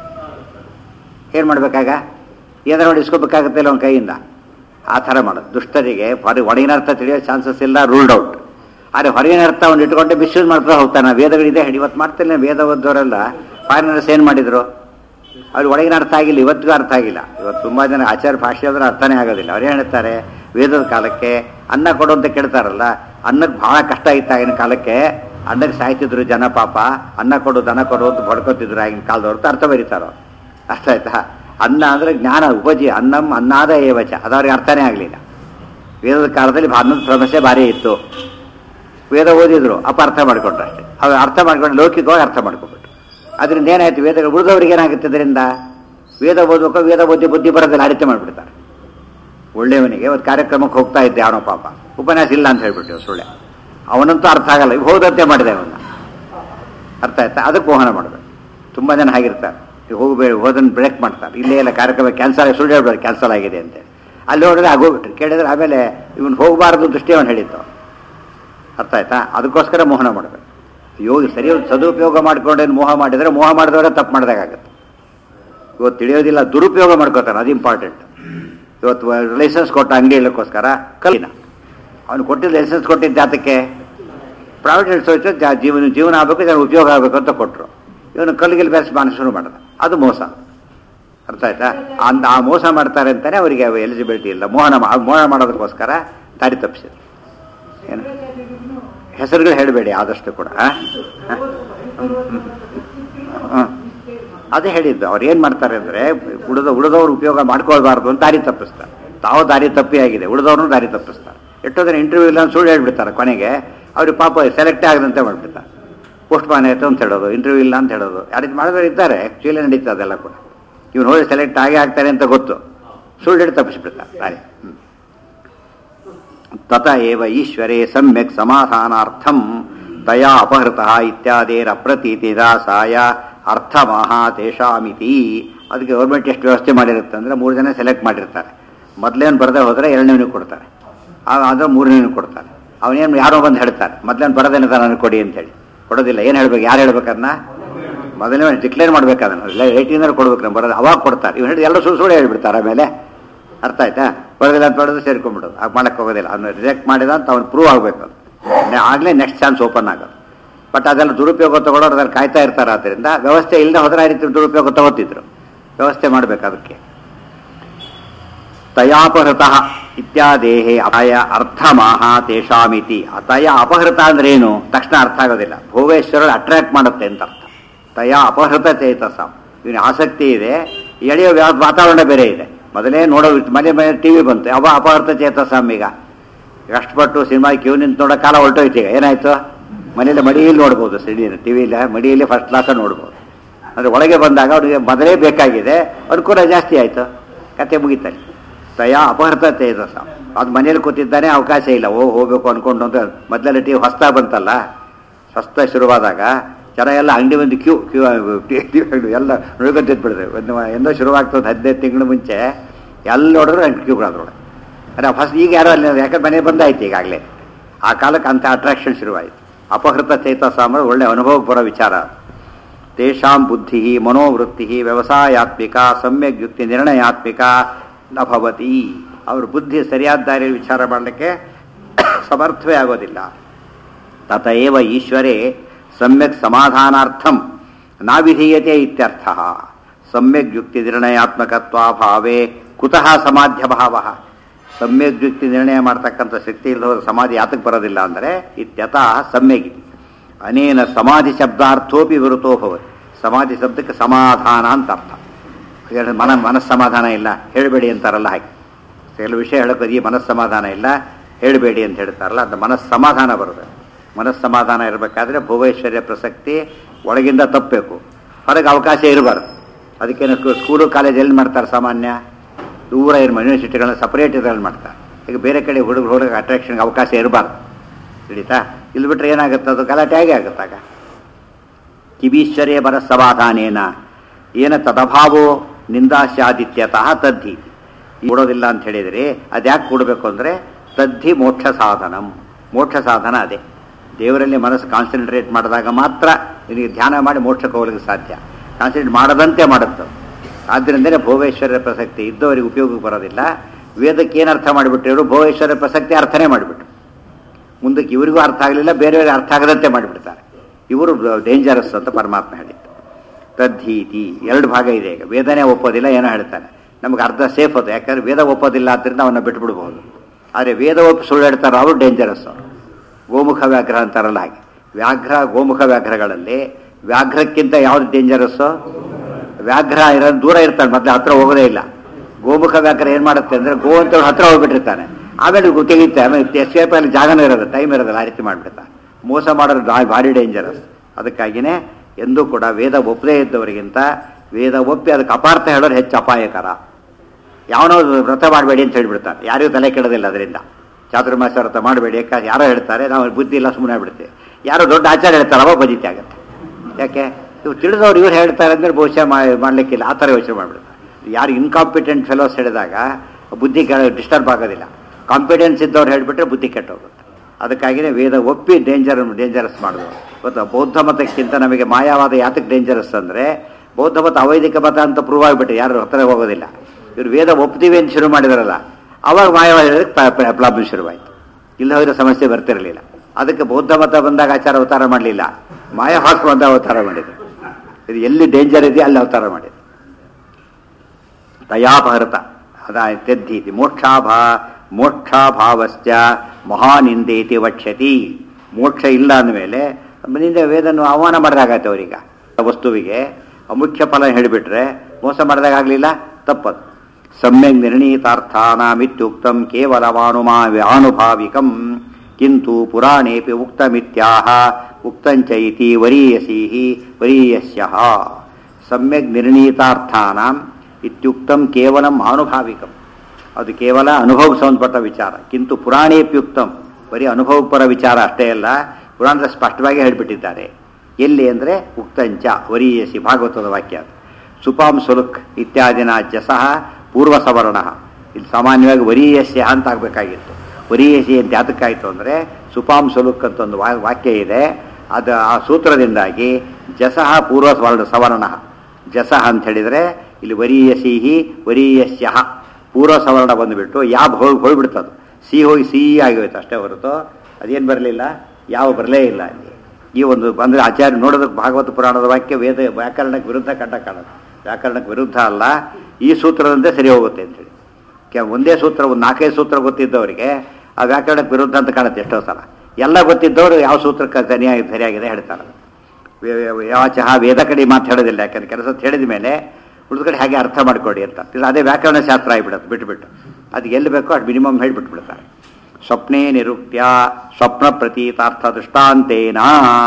ಏನು ಮಾಡ್ಬೇಕಾಗ ಏನಾರು ನೋಡಿ ಇಸ್ಕೋಬೇಕಾಗತ್ತೆ ಇಲ್ಲ ಅವ್ನ ಕೈಯಿಂದ ಆ ಥರ ಮಾಡೋದು ದುಷ್ಟರಿಗೆ ಹೊರ ಹೊರಗಿನ ಅರ್ಥ ತಿಳಿಯೋ ಚಾನ್ಸಸ್ ಇಲ್ಲ ರೂಲ್ಡ್ ಔಟ್ ಆದರೆ ಹೊರಗಿನ ಅರ್ಥ ಅವ್ನು ಇಟ್ಕೊಂಡೆ ಮಿಸ್ಯೂಸ್ ಮಾಡ್ತಾ ಹೋಗ್ತಾನೆ ವೇದಗಳಿದೆ ಇವತ್ತು ಮಾಡ್ತಿಲ್ಲ ವೇದ ಓದೋರೆಲ್ಲ ಫಾರಿನರ್ಸ್ ಏನು ಮಾಡಿದ್ರು ಅವ್ರು ಒಳಗಿನ ಅರ್ಥ ಆಗಿಲ್ಲ ಇವತ್ತಿಗೂ ಅರ್ಥ ಆಗಿಲ್ಲ ಇವತ್ತು ತುಂಬ ಜನ ಆಚಾರ ಭಾಷೆ ಅಂದ್ರೆ ಅರ್ಥನೇ ಆಗೋದಿಲ್ಲ ಅವ್ರು ಏನು ಹೇಳ್ತಾರೆ ವೇದದ ಕಾಲಕ್ಕೆ ಅನ್ನ ಕೊಡು ಅಂತ ಕೇಳ್ತಾರಲ್ಲ ಅನ್ನಕ್ಕೆ ಬಹಳ ಕಷ್ಟ ಇತ್ತು ಆಗಿನ ಕಾಲಕ್ಕೆ ಅನ್ನಕ್ಕೆ ಸಾಯ್ತಿದ್ರು ಜನ ಪಾಪ ಅನ್ನ ಕೊಡು ದನ ಕೊಡು ಅಂತ ಬಡ್ಕೊತಿದ್ರು ಆಗಿನ ಕಾಲದವ್ರು ಅಂತ ಅರ್ಥ ಬರೀತಾರೋ ಅರ್ಥ ಆಯ್ತಾ ಅನ್ನ ಅಂದರೆ ಜ್ಞಾನ ಉಪಜಿ ಅನ್ನಂ ಅನ್ನಾದ ಏವಚ ಅದು ಅವ್ರಿಗೆ ಅರ್ಥನೇ ಆಗಲಿಲ್ಲ ವೇದದ ಕಾಲದಲ್ಲಿ ಅನ್ನದ ಸಮಸ್ಯೆ ಭಾರಿ ಇತ್ತು ವೇದ ಓದಿದ್ರು ಅಪ್ಪ ಅರ್ಥ ಮಾಡ್ಕೊಂಡ್ರು ಅಷ್ಟೇ ಅವ್ರು ಅರ್ಥ ಮಾಡ್ಕೊಂಡು ಲೌಕಿಕವಾಗಿ ಅರ್ಥ ಮಾಡ್ಕೊಬಿಟ್ರು ಅದರಿಂದ ಏನಾಯ್ತು ವೇದ ಉಳಿದವ್ರಿಗೆ ಏನಾಗುತ್ತೆ ಇದರಿಂದ ವೇದ ಓದ್ಬೇಕು ವೇದ ಓದಿ ಬುದ್ಧಿ ಬರೋದಿಲ್ಲ ಅರಿತೆ ಮಾಡಿಬಿಡ್ತಾರೆ ಒಳ್ಳೆಯವನಿಗೆ ಒಂದು ಕಾರ್ಯಕ್ರಮಕ್ಕೆ ಹೋಗ್ತಾ ಇದ್ದೆ ಅವನ ಪಾಪ ಉಪನ್ಯಾಸ ಇಲ್ಲ ಅಂತ ಹೇಳ್ಬಿಟ್ಟು ಸುಳ್ಳೆ ಅವನಂತೂ ಅರ್ಥ ಆಗಲ್ಲ ಈಗ ಹೋದಂತೆ ಮಾಡಿದೆ ಅವನ್ನ ಅರ್ಥ ಆಯ್ತಾ ಅದಕ್ಕೆ ಮೋಹನ ಮಾಡಬೇಕು ತುಂಬ ಜನ ಹಾಗಿರ್ತಾರೆ ಈಗ ಹೋಗಬೇಡಿ ಹೋದನ್ನು ಬ್ರೇಕ್ ಮಾಡ್ತಾರೆ ಇಲ್ಲೇ ಎಲ್ಲ ಕಾರ್ಯಕ್ರಮ ಕ್ಯಾನ್ಸಲ್ ಸುಳ್ಳು ಹೇಳ್ಬೇಡಿ ಕ್ಯಾನ್ಸಲ್ ಆಗಿದೆ ಅಂತೇಳಿ ಅಲ್ಲಿ ಹೋಗಿದ್ರೆ ಆಗೋಗ್ಬಿಟ್ರಿ ಕೇಳಿದ್ರೆ ಆಮೇಲೆ ಇವನು ಹೋಗಬಾರ್ದು ದೃಷ್ಟಿ ಅವನು ಹೇಳಿದ್ದು ಅರ್ಥ ಆಯ್ತಾ ಅದಕ್ಕೋಸ್ಕರ ಮೋಹನ ಮಾಡಬೇಕು ಯೋಗ ಸರಿ ಸದುಪಯೋಗ ಮಾಡ್ಕೊಂಡೇನು ಮೋಹ ಮಾಡಿದರೆ ಮೋಹ ಮಾಡಿದವರೇ ತಪ್ಪು ಮಾಡಿದಾಗತ್ತೆ ಇವತ್ತು ತಿಳಿಯೋದಿಲ್ಲ ದುರುಪಯೋಗ ಮಾಡ್ಕೋತಾನೆ ಅದು ಇಂಪಾರ್ಟೆಂಟ್ ಇವತ್ತು ಲೈಸೆನ್ಸ್ ಕೊಟ್ಟ ಅಂಗಡಿ ಹೇಳೋಕ್ಕೋಸ್ಕರ ಕಲಿನ ಅವನು ಕೊಟ್ಟಿದ್ದ ಲೈಸೆನ್ಸ್ ಕೊಟ್ಟಿದ್ದ ಜಾತಕ್ಕೆ ಪ್ರೈವೇಟ್ ಸೋಚ ಜೀವನ ಜೀವನ ಆಗಬೇಕು ಜನ ಉಪಯೋಗ ಆಗಬೇಕು ಅಂತ ಕೊಟ್ಟರು ಇವನು ಕಲ್ಲಿಗೆಲ್ಲಿ ಬೇಸ್ ಮಾನ ಶುರು ಮಾಡಿದ ಅದು ಮೋಸ ಅರ್ಥ ಆಯ್ತಾ ಅಂದ ಆ ಮೋಸ ಮಾಡ್ತಾರೆ ಅಂತಾನೆ ಅವರಿಗೆ ಎಲಿಜಿಬಿಲಿಟಿ ಇಲ್ಲ ಮೋಹನ ಮಾ- ಮೋಹನ ಮಾಡೋದಕ್ಕೋಸ್ಕರ ದಾರಿ ತಪ್ಪಿಸಿದ್ರು ಏನು ಹೆಸರುಗಳು ಹೇಳಬೇಡಿ ಆದಷ್ಟು ಕೂಡ ಆ? ಆ? ಹ. ಅದೇ ಹೇಳಿದ್ದು ಅವ್ರು ಏನು ಮಾಡ್ತಾರೆ ಅಂದರೆ ಉಳಿದ ಉಳಿದವ್ರು ಉಪಯೋಗ ಮಾಡ್ಕೊಳ್ಬಾರ್ದು ಅಂತ ದಾರಿ ತಪ್ಪಿಸ್ತಾರೆ ತಾವು ದಾರಿ ತಪ್ಪಿ ಆಗಿದೆ ಉಳಿದವ್ರನ್ನೂ ದಾರಿ ತಪ್ಪಿಸ್ತಾರೆ ಎಷ್ಟೋದ್ರೆ ಇಂಟರ್ವ್ಯೂ ಇಲ್ಲ ಅಂತ ಸುಳ್ಳು ಹೇಳ್ಬಿಡ್ತಾರೆ ಕೊನೆಗೆ ಅವ್ರಿಗೆ ಪಾಪ ಸೆಲೆಕ್ಟ್ ಆಗದಂತೆ ಮಾಡ್ಬಿಡ್ತಾರೆ ಪೋಸ್ಟ್ ಮಾನ್ ಆಯಿತು ಅಂತ ಹೇಳೋದು ಇಂಟರ್ವ್ಯೂ ಇಲ್ಲ ಅಂತ ಹೇಳೋದು ಆ ರೀತಿ ಮಾಡಿದವರು ಇದ್ದಾರೆ ಆ್ಯಕ್ಚುಲಿ ನಡೀತದೆ ಅದೆಲ್ಲ ಕೂಡ ಇವ್ನು ಹೋಗಿ ಸೆಲೆಕ್ಟ್ ಆಗೇ ಆಗ್ತಾರೆ ಅಂತ ಗೊತ್ತು ಸುಳ್ಳು ಹೇಳಿ ತಪ್ಪಿಸ್ಬಿಡ್ತಾರೆ ದಾರಿ ಹ್ಮ್. ತತ ಏವ ಈಶ್ವರೇ ಸಮ್ಯಕ್ ಸಮಾಧಾನಾರ್ಥಂ ತಯಾ ಅಪಹೃತ ಇತ್ಯಾದಿರ ಅಪ್ರತೀತಿ ದಾಸಾಯ ಅರ್ಥಮಃ ತೇಷಾಮಿತಿ ಅದಕ್ಕೆ ಗೌರ್ಮೆಂಟ್ ಎಷ್ಟು ವ್ಯವಸ್ಥೆ ಮಾಡಿರುತ್ತೆ ಅಂದರೆ ಮೂರು ಜನ ಸೆಲೆಕ್ಟ್ ಮಾಡಿರ್ತಾರೆ ಮೊದಲೇನು ಬರದೇ ಹೋದರೆ ಎರಡನೇವನಿಗೆ ಕೊಡ್ತಾರೆ ಆದರೆ ಮೂರನೇವನಿಗೆ ಕೊಡ್ತಾರೆ ಅವನೇನು ಯಾರೋ ಬಂದು ಹೇಳ್ತಾರೆ ಮೊದಲೇನು ಬರದೇನೆ ನನಗೆ ಕೊಡಿ ಅಂತೇಳಿ ಕೊಡೋದಿಲ್ಲ ಏನು ಹೇಳ್ಬೇಕು ಯಾರು ಹೇಳ್ಬೇಕನ್ನ ಮೊದಲನೇ ಡಿಕ್ಲೇರ್ ಮಾಡ್ಬೇಕು ಅದನ್ನು ಇಲ್ಲ ಏಯ್ಟೀನರ್ ಕೊಡ್ಬೇಕು ನಾವು ಬರೋದು ಅವಾಗ ಕೊಡ್ತಾರೆ ಇವ್ನು ಹೇಳಿ ಎಲ್ಲ ಸುಳ್ಳು ಸುಳ್ಳು ಹೇಳ್ಬಿಡ್ತಾರೆ ಆಮೇಲೆ ಅರ್ಥ ಆಯ್ತಾ ಬರೋದಿಲ್ಲ ಅಂತ ಬರೋದು ಸೇರ್ಕೊಂಡ್ಬಿಡೋದು ಆಗ ಮಾಡಕ್ಕೆ ಹೋಗೋದಿಲ್ಲ ಅವ್ನು ರಿಜೆಕ್ಟ್ ಮಾಡಿದ ಅಂತ ಅವ್ನು ಪ್ರೂವ್ ಆಗಬೇಕು ಅದು ಆಗಲೇ ನೆಕ್ಸ್ಟ್ ಚಾನ್ಸ್ ಓಪನ್ ಆಗೋದು ಬಟ್ ಅದೆಲ್ಲ ದುರುಪಯೋಗ ತಗೊಳ್ಳೋರು ಅದ್ರಲ್ಲಿ ಕಾಯ್ತಾ ಇರ್ತಾರೆ ಆದ್ದರಿಂದ ವ್ಯವಸ್ಥೆ ಇಲ್ಲದೆ ಹೋದ್ರೆ ಆ ರೀತಿ ದುರುಪಯೋಗ ತಗೋತಿದ್ರು ವ್ಯವಸ್ಥೆ ಮಾಡಬೇಕು ಅದಕ್ಕೆ ತಯಾಪಹೃತ ಇತ್ಯಾದೇಹೇ ಅಪಾಯ ಅರ್ಥಮಾಹ ತೇಷಾಮಿತಿ ತಯ ಅಪಹೃತ ಅಂದ್ರೆ ಏನು ತಕ್ಷಣ ಅರ್ಥ ಆಗೋದಿಲ್ಲ ಭೋಗೇಶ್ವರರು ಅಟ್ರಾಕ್ಟ್ ಮಾಡುತ್ತೆ ಅಂತ ಅರ್ಥ ತಯ ಅಪಹೃತ ಚೇತಸ ಇವನ ಆಸಕ್ತಿ ಇದೆ ಎಳೆಯೋ ವ್ಯಾ- ವಾತಾವರಣ ಬೇರೆ ಇದೆ ಮೊದಲೇ ನೋಡೋ ಮನೆ ಮನೆ ಟಿ ವಿ ಬಂತು ಅವ ಅಪಹೃತ ಚೇತಸಂ ಈಗ ಕಷ್ಟಪಟ್ಟು ಸಿನಿಮಾ ಕ್ಯೂ ನಿಂತು ನೋಡೋ ಕಾಲ ಹೊರಟೋಯ್ತು ಈಗ ಏನಾಯ್ತು ಮನೇಲಿ ಮಡಿಯಲ್ಲಿ ನೋಡ್ಬೋದು ಸಿಡಿನ ಟಿ ವಿಲಿ ಮಡಿಯಲ್ಲಿ ಫಸ್ಟ್ ಕ್ಲಾಸ ನೋಡ್ಬೋದು ಅಂದರೆ ಒಳಗೆ ಬಂದಾಗ ಅವನಿಗೆ ಮೊದಲೇ ಬೇಕಾಗಿದೆ ಅನುಕೂಲ ಜಾಸ್ತಿ ಆಯಿತು ಕತೆ ಮುಗಿತಲ್ಲಿ ತಯಾ ಅಪಹೃತ ತೇಜಸ ಅದು ಮನೇಲಿ ಕೂತಿದ್ದಾನೆ ಅವಕಾಶ ಇಲ್ಲ ಓ ಹೋಗ್ಬೇಕು ಅನ್ಕೊಂಡು ಅಂತ ಮೊದಲೆಲ್ಲ ಟಿ ಹೊಸ್ತಾ ಬಂತಲ್ಲ ಹೊಸ್ತ ಶುರುವಾದಾಗ ಜನ ಎಲ್ಲ ಅಂಗಡಿ ಬಂದು ಕ್ಯೂ ಕ್ಯೂ ಟಿವಿ ಎಲ್ಲ ನೋಡ್ಕೊಂತ ಬಿಡಿದೆ ಒಂದು ಎಂದೋ ಶುರುವಾಗ್ತದೆ ಹದಿನೈದು ತಿಂಗಳು ಮುಂಚೆ ಎಲ್ಲ ನೋಡಿದ್ರೆ ಕ್ಯೂಗಳಾದ್ರೊಳಗೆ ಅದೇ ಫಸ್ಟ್ ಈಗ ಯಾರೋ ಅಲ್ಲಿ ಯಾಕಂದ್ರೆ ಮನೆ ಬಂದಾಯ್ತು ಈಗಾಗಲೇ ಆ ಕಾಲಕ್ಕೆ ಅಂಥ ಅಟ್ರಾಕ್ಷನ್ ಶುರುವಾಯಿತು ಅಪಹೃತ ಚೇತಸ ಅಂದ್ರೆ ಒಳ್ಳೆ ಅನುಭವಕ್ಕೆ ಬರೋ ವಿಚಾರ ತೇಷಾಂ ಬುದ್ಧಿ ಮನೋವೃತ್ತಿ ವ್ಯವಸಾಯಾತ್ಮಿಕ ಸಮ್ಯಕ್ ಯುಕ್ತಿ ನಿರ್ಣಯಾತ್ಮಿಕ ನ ಭವತಿ ಅವ್ರ ಬುದ್ಧಿ ಸರಿಯಾದ ದಾರಿಯಲ್ಲಿ ವಿಚಾರ ಮಾಡಲಿಕ್ಕೆ ಸಮರ್ಥವೇ ಆಗೋದಿಲ್ಲ ತತಏವ ಈಶ್ವರೇ ಸಮ್ಯಕ್ ಸಮಾಧಾನಾರ್ಥಂ ನಾವಿಧೀಯತೆ ಇತ್ಯರ್ಥ ಸಮ್ಯಕ್ ಯುಕ್ತಿ ನಿರ್ಣಯಾತ್ಮಕತ್ವಾಭಾವೇ ಕುತಃ ಸಮಾಧ್ಯ ಭಾವ ಸಮ್ಯಕ್ ಯುಕ್ತಿ ನಿರ್ಣಯ ಮಾಡ್ತಕ್ಕಂಥ ಶಕ್ತಿ ಇಲ್ಲದ ಸಮಾಧಿ ಯಾತಕ್ಕೆ ಬರೋದಿಲ್ಲ ಅಂದರೆ ಇತ್ಯತಃ ಸಮ್ಯಗಿ ಅನೇನ ಸಮಾಧಿ ಶಬ್ದಾರ್ಥೋಪಿ ವಿರುತೋ ಭವತಿ ಸಮಾಧಿ ಶಬ್ದಕ್ಕೆ ಸಮಾಧಾನ ಅಂತ ಅರ್ಥ ಹೇಳಿ ಮನ ಮನಸ್ಸಮಾಧಾನ ಇಲ್ಲ ಹೇಳಬೇಡಿ ಅಂತಾರಲ್ಲ ಹಾಗೆ ಕೆಲವು ವಿಷಯ ಹೇಳೋಕೆ ಈ ಮನಸ್ಸಮಾಧಾನ ಇಲ್ಲ ಹೇಳಬೇಡಿ ಅಂತ ಹೇಳ್ತಾರಲ್ಲ ಅದು ಮನಸ್ಸಮಾಧಾನ ಬರುತ್ತೆ ಮನಸ್ಸಮಾಧಾನ ಇರಬೇಕಾದ್ರೆ ಭುವೇಶ್ವರ್ಯ ಪ್ರಸಕ್ತಿ ಒಳಗಿಂದ ತಪ್ಪಬೇಕು ಹೊರಗೆ ಅವಕಾಶ ಇರಬಾರ್ದು ಅದಕ್ಕೇನು ಸ್ಕೂಲು ಕಾಲೇಜ್ ಎಲ್ಲಿ ಮಾಡ್ತಾರೆ ಸಾಮಾನ್ಯ ದೂರ ಇರೋ ಯೂನಿವರ್ಸಿಟಿಗಳನ್ನ ಸಪರೇಟ್ ಇದ್ರಲ್ಲಿ ಮಾಡ್ತಾರೆ ಈಗ ಬೇರೆ ಕಡೆ ಹುಡುಗರು ಹುಡುಗ ಅಟ್ರಾಕ್ಷನ್ಗೆ ಅವಕಾಶ ಇರಬಾರ್ದು ತಿಳಿತಾ ಇಲ್ಲಿ ಬಿಟ್ರೆ ಏನಾಗುತ್ತೆ ಅದು ಗಲಾಟೆ ಆಗೇ ಆಗುತ್ತಾಗ ಕಿವೀಶ್ವರ್ಯ ಬರ ಸಮಾಧಾನೇನ ಏನ ತದಭಾವೋ ನಿಂದಾಸ್ಯಾದಿತ್ಯತಃ ತದ್ಧಿ ಕೊಡೋದಿಲ್ಲ ಅಂತ ಹೇಳಿದರೆ ಅದ್ಯಾಕೆ ಕೊಡಬೇಕು ಅಂದರೆ ತದ್ಧಿ ಮೋಕ್ಷ ಸಾಧನಂ ಮೋಕ್ಷ ಸಾಧನ ಅದೇ ದೇವರಲ್ಲಿ ಮನಸ್ಸು ಕಾನ್ಸಂಟ್ರೇಟ್ ಮಾಡಿದಾಗ ಮಾತ್ರ ನಿನಗೆ ಧ್ಯಾನ ಮಾಡಿ ಮೋಕ್ಷಕ್ಕೆ ಹೋಗಲಿಕ್ಕೆ ಸಾಧ್ಯ ಕಾನ್ಸಂಟ್ರೇಟ್ ಮಾಡದಂತೆ ಮಾಡುತ್ತೆ ಆದ್ದರಿಂದಲೇ ಭೋಗೇಶ್ವರ್ಯ ಪ್ರಸಕ್ತಿ ಇದ್ದವರಿಗೆ ಉಪಯೋಗಕ್ಕೆ ಬರೋದಿಲ್ಲ ವೇದಕ್ಕೆ ಏನು ಅರ್ಥ ಮಾಡಿಬಿಟ್ಟಿರು ಭೋಗೇಶ್ವರ್ಯ ಪ್ರಸಕ್ತಿ ಅರ್ಥನೇ ಮಾಡಿಬಿಟ್ರು ಮುಂದಕ್ಕೆ ಇವರಿಗೂ ಅರ್ಥ ಆಗಲಿಲ್ಲ ಬೇರೆಯವರಿಗೆ ಅರ್ಥ ಆಗದಂತೆ ಮಾಡಿಬಿಡ್ತಾರೆ ಇವರು ಡೇಂಜರಸ್ ಅಂತ ಪರಮಾತ್ಮ ಹೇಳಿದ್ದು ತದ್ಧೀತಿ ಎರಡು ಭಾಗ ಇದೆ ಈಗ ವೇದನೆ ಒಪ್ಪೋದಿಲ್ಲ ಏನೋ ಹೇಳ್ತಾನೆ ನಮಗೆ ಅರ್ಧ ಸೇಫ್ ಅದು ಯಾಕಂದ್ರೆ ವೇದ ಒಪ್ಪೋದಿಲ್ಲ ಆದ್ದರಿಂದ ಅವನ್ನ ಬಿಟ್ಬಿಡ್ಬೋದು ಆದರೆ ವೇದ ಒಪ್ಪಿ ಸುಳ್ಳು ಹೇಳ್ತಾರೋ ಅವರು ಡೇಂಜರಸ್ ಗೋಮುಖ ವ್ಯಾಘ್ರ ಅಂತಾರಲ್ಲ ಹಾಗೆ ವ್ಯಾಘ್ರ ಗೋಮುಖ ವ್ಯಾಘ್ರಗಳಲ್ಲಿ ವ್ಯಾಘ್ರಕ್ಕಿಂತ ಯಾವ್ದು ಡೇಂಜರಸ್ಸು ವ್ಯಾಘ್ರ ಇರೋ ದೂರ ಇರ್ತಾನೆ ಮತ್ತೆ ಹತ್ರ ಹೋಗೋದೇ ಇಲ್ಲ ಗೋಮುಖ ವ್ಯಾಘ್ರ ಏನು ಮಾಡುತ್ತೆ ಅಂದರೆ ಗೋ ಅಂತ ಹತ್ರ ಹೋಗ್ಬಿಟ್ಟಿರ್ತಾನೆ ಆಮೇಲೆ ಗೊ- ತೆಗೀತೆ ಆಮೇಲೆ ಎಸ್ಕೇಪ್ ಅಲ್ಲಿ ಜಾಗನೂ ಇರೋದು ಟೈಮ್ ಇರೋದಿಲ್ಲ ಆ ರೀತಿ ಮಾಡಿಬಿಡ್ತಾನೆ ಮೋಸ ಮಾಡೋದು ಭಾ- ಭಾರಿ ಡೇಂಜರಸ್ ಅದಕ್ಕಾಗಿಯೇ ಎಂದೂ ಕೂಡ ವೇದ ಒಪ್ಪದೇ ಇದ್ದವರಿಗಿಂತ ವೇದ ಒಪ್ಪಿ ಅದಕ್ಕೆ ಅಪಾರ್ಥ ಹೇಳೋರು ಹೆಚ್ಚು ಅಪಾಯಕರ ಯಾವನೋ ವ್ರತ ಮಾಡಬೇಡಿ ಅಂತ ಹೇಳ್ಬಿಡ್ತಾರೆ ಯಾರಿಗೂ ತಲೆ ಕೆಡೋದಿಲ್ಲ ಅದರಿಂದ ಚಾತುರ್ಮಾಸ ವ್ರತ ಮಾಡಬೇಡಿ ಯಾಕೆ ಯಾರೋ ಹೇಳ್ತಾರೆ ನಾವು ಬುದ್ಧಿ ಇಲ್ಲ ಸುಮ್ಮನೆ ಬಿಡ್ತೀವಿ ಯಾರೋ ದೊಡ್ಡ ಆಚಾರ ಹೇಳ್ತಾರೆ ಅವ ಬಜಿತಿ ಆಗುತ್ತೆ ಯಾಕೆ ಇವ್ರು ತಿಳಿದವ್ರು ಇವ್ರು ಹೇಳ್ತಾರೆ ಅಂದ್ರೆ ಬಹುಶಃ ಮಾ- ಮಾಡ್ಲಿಕ್ಕಿಲ್ಲ ಆ ಥರ ಯೋಚನೆ ಮಾಡಿಬಿಡ್ತಾರೆ ಯಾರು ಇನ್ಕಾಂಪಿಟೆಂಟ್ ಫೆಲೋಸ್ ಹೇಳಿದಾಗ ಬುದ್ಧಿ ಡಿಸ್ಟರ್ಬ್ ಆಗೋದಿಲ್ಲ ಕಾಂಪಿಟೆನ್ಸ್ ಇದ್ದವ್ರು ಹೇಳಿಬಿಟ್ರೆ ಬುದ್ಧಿ ಕೆಟ್ಟೋಗುತ್ತೆ ಅದಕ್ಕಾಗಿಯೇ ವೇದ ಒಪ್ಪಿ ಡೇಂಜರ್ ಡೇಂಜರಸ್ ಮಾಡೋದು ಗೊತ್ತಾ ಬೌದ್ಧ ಮತಕ್ಕಿಂತ ನಮಗೆ ಮಾಯಾವಾದ ಯಾತಕ್ಕೆ ಡೇಂಜರಸ್ ಅಂದರೆ ಬೌದ್ಧ ಮತ ಅವೈದಿಕ ಮತ ಅಂತ ಪ್ರೂವ್ ಆಗಿಬಿಟ್ಟು ಯಾರು ಹತ್ತಿರ ಹೋಗೋದಿಲ್ಲ ಇವ್ರು ವೇದ ಒಪ್ತೀವಿ ಅಂತ ಶುರು ಮಾಡಿದಾರಲ್ಲ ಅವಾಗ ಮಾಯವಾದ ಪ್ರಾಬ್ಲಮ್ ಶುರುವಾಯಿತು ಇಲ್ಲ ಹೋದ್ರೆ ಸಮಸ್ಯೆ ಬರ್ತಿರಲಿಲ್ಲ ಅದಕ್ಕೆ ಬೌದ್ಧ ಮತ ಬಂದಾಗ ಆಚಾರ ಅವತಾರ ಮಾಡಲಿಲ್ಲ ಮಾಯವಾಸ ಬಂದ ಅವತಾರ ಮಾಡಿದ್ರು ಇದು ಎಲ್ಲಿ ಡೇಂಜರ್ ಇದೆಯೋ ಅಲ್ಲಿ ಅವತಾರ ಮಾಡಿದ್ರು ದಯಾಭಾರತ ಅದಾದ್ಯದ್ದೀತಿ ಮೋಕ್ಷಾಭಾ ಮೋಕ್ಷಾಭಾವಶ್ಚ ಮಹಾನಿಂದೇತಿ ವಕ್ಷ್ಯತಿ ಮೋಕ್ಷ ಇಲ್ಲ ಅಂದಮೇಲೆ ನಿಂದೆ ವೇದನ್ನು ಅವಮಾನ ಮಾಡಿದಾಗತ್ತೆ ಅವರೀಗ ವಸ್ತುವಿಗೆ ಮುಖ್ಯ ಫಲ ಹೇಳಿಬಿಟ್ರೆ ಮೋಸ ಮಾಡಿದಾಗಲಿಲ್ಲ ತಪ್ಪದು ಸಮ್ಯಕ್ ನಿರ್ಣೀತಾರ್ಥಾನಾಮಿತ್ಯುಕ್ತಂ ಕೇವಲವಾನುಮಾ ವ್ಯಾನುಭಾವಿಕಂ ಕಿಂತು ಪುರಾಣೇಪಿ ಉಕ್ತಮಿತ್ಯಾಹ ಉಕ್ತಂಚ ಇತಿ ವರೀಯಸೀಹಿ ವರೀಯಸ್ಯಃ ಸಮ್ಯಕ್ ನಿರ್ಣೀತಾರ್ಥಾನಾಂ ಇತ್ಯುಕ್ತಂ ಕೇವಲಂ ಆನುಭಾವಿಕಂ ಅದು ಕೇವಲ ಅನುಭವಕ್ಕೆ ಸಂಬಂಧಪಟ್ಟ ವಿಚಾರ ಕಿಂತು ಪುರಾಣೇಪ್ಯುಕ್ತಂ ಬರೀ ಅನುಭವಪರ ವಿಚಾರ ಅಷ್ಟೇ ಅಲ್ಲ ಪುರಾಣದ ಸ್ಪಷ್ಟವಾಗಿ ಹೇಳಿಬಿಟ್ಟಿದ್ದಾರೆ ಎಲ್ಲಿ ಅಂದರೆ ಉಕ್ತಂಚ ವರೀಯಸಿ ಭಾಗವತದ ವಾಕ್ಯ ಅದು ಸುಪಾಂ ಸುಲುಕ್ ಇತ್ಯಾದಿನ ಜಸಃ ಪೂರ್ವ ಸವರ್ಣ ಇಲ್ಲಿ ಸಾಮಾನ್ಯವಾಗಿ ವರೀಯಸ್ಯ ಅಂತ ಆಗಬೇಕಾಗಿತ್ತು ವರೀಯಸಿ ಅಂತ ಯಾತಕ್ಕಾಯಿತು ಅಂದರೆ ಸುಪಾಂ ಸುಲುಕ್ ಅಂತ ಒಂದು ವಾ- ವಾಕ್ಯ ಇದೆ ಅದು ಆ ಸೂತ್ರದಿಂದಾಗಿ ಜಸಃ ಪೂರ್ವ ಸವರ್ಣ ಸವರ್ಣ ಜಸಃ ಅಂತ ಹೇಳಿದರೆ ಇಲ್ಲಿ ವರೀಯಸಿಹಿ ವರೀಯಸ್ಯ ಪೂರ್ವ ಸವರ್ಣ ಬಂದುಬಿಟ್ಟು ಯಾವ ಹೋಗಿ ಹೋಗ್ಬಿಡ್ತದು ಸಿ ಹೋಗಿ ಸಿ ಆಗಿ ಹೋಯ್ತು ಅಷ್ಟೇ ಹೊರತು ಅದೇನು ಬರಲಿಲ್ಲ ಯಾವ ಬರಲೇ ಇಲ್ಲ ಅಲ್ಲಿ ಈ ಒಂದು ಅಂದರೆ ಆಚಾರ್ಯ ನೋಡೋದಕ್ಕೆ ಭಾಗವತ ಪುರಾಣದ ವಾಕ್ಯ ವೇದ ವ್ಯಾಕರಣಕ್ಕೆ ವಿರುದ್ಧ ಕಂಡ ಕಾಣುತ್ತೆ ವ್ಯಾಕರಣಕ್ಕೆ ವಿರುದ್ಧ ಅಲ್ಲ ಈ ಸೂತ್ರದಂತೆ ಸರಿ ಹೋಗುತ್ತೆ ಅಂತೇಳಿ ಕೆ- ಒಂದೇ ಸೂತ್ರ ಒಂದು ನಾಲ್ಕೈದು ಸೂತ್ರ ಗೊತ್ತಿದ್ದವರಿಗೆ ಆ ವ್ಯಾಕರಣಕ್ಕೆ ವಿರುದ್ಧ ಅಂತ ಕಾಣುತ್ತೆ ಎಷ್ಟೋ ಸಲ ಎಲ್ಲ ಗೊತ್ತಿದ್ದವರು ಯಾವ ಸೂತ್ರಕ್ಕೆ ಸರಿಯಾಗಿ ಸರಿಯಾಗಿದೆ ಹೇಳ್ತಾರೆ ವೇ- ವೇ- ಯಾವ ಚಹ ವೇದ ಕಡೆ ಮಾತು ಹೇಳೋದಿಲ್ಲ ಯಾಕಂದ್ರೆ ಕೆಲಸ ಹೇಳಿದ ಮೇಲೆ ಉಳಿದ ಕಡೆ ಹಾಗೆ ಅರ್ಥ ಮಾಡ್ಕೊಡಿ ಅಂತ ಇಲ್ಲ ಅದೇ ವ್ಯಾಕರಣ ಶಾಸ್ತ್ರ ಆಗಿಬಿಡುತ್ತೆ ಬಿಟ್ಬಿಟ್ಟು ಅದು ಎಲ್ಲಿ ಬೇಕೋ ಅದು ಮಿನಿಮಮ್ ಹೇಳಿಬಿಟ್ಬಿಡ್ತಾರೆ ಸ್ವಪ್ನೇ ನಿರುಕ್ತ್ಯ ಸ್ವಪ್ನ ಪ್ರತೀತಾರ್ಥ ದೃಷ್ಟಾಂತೇನ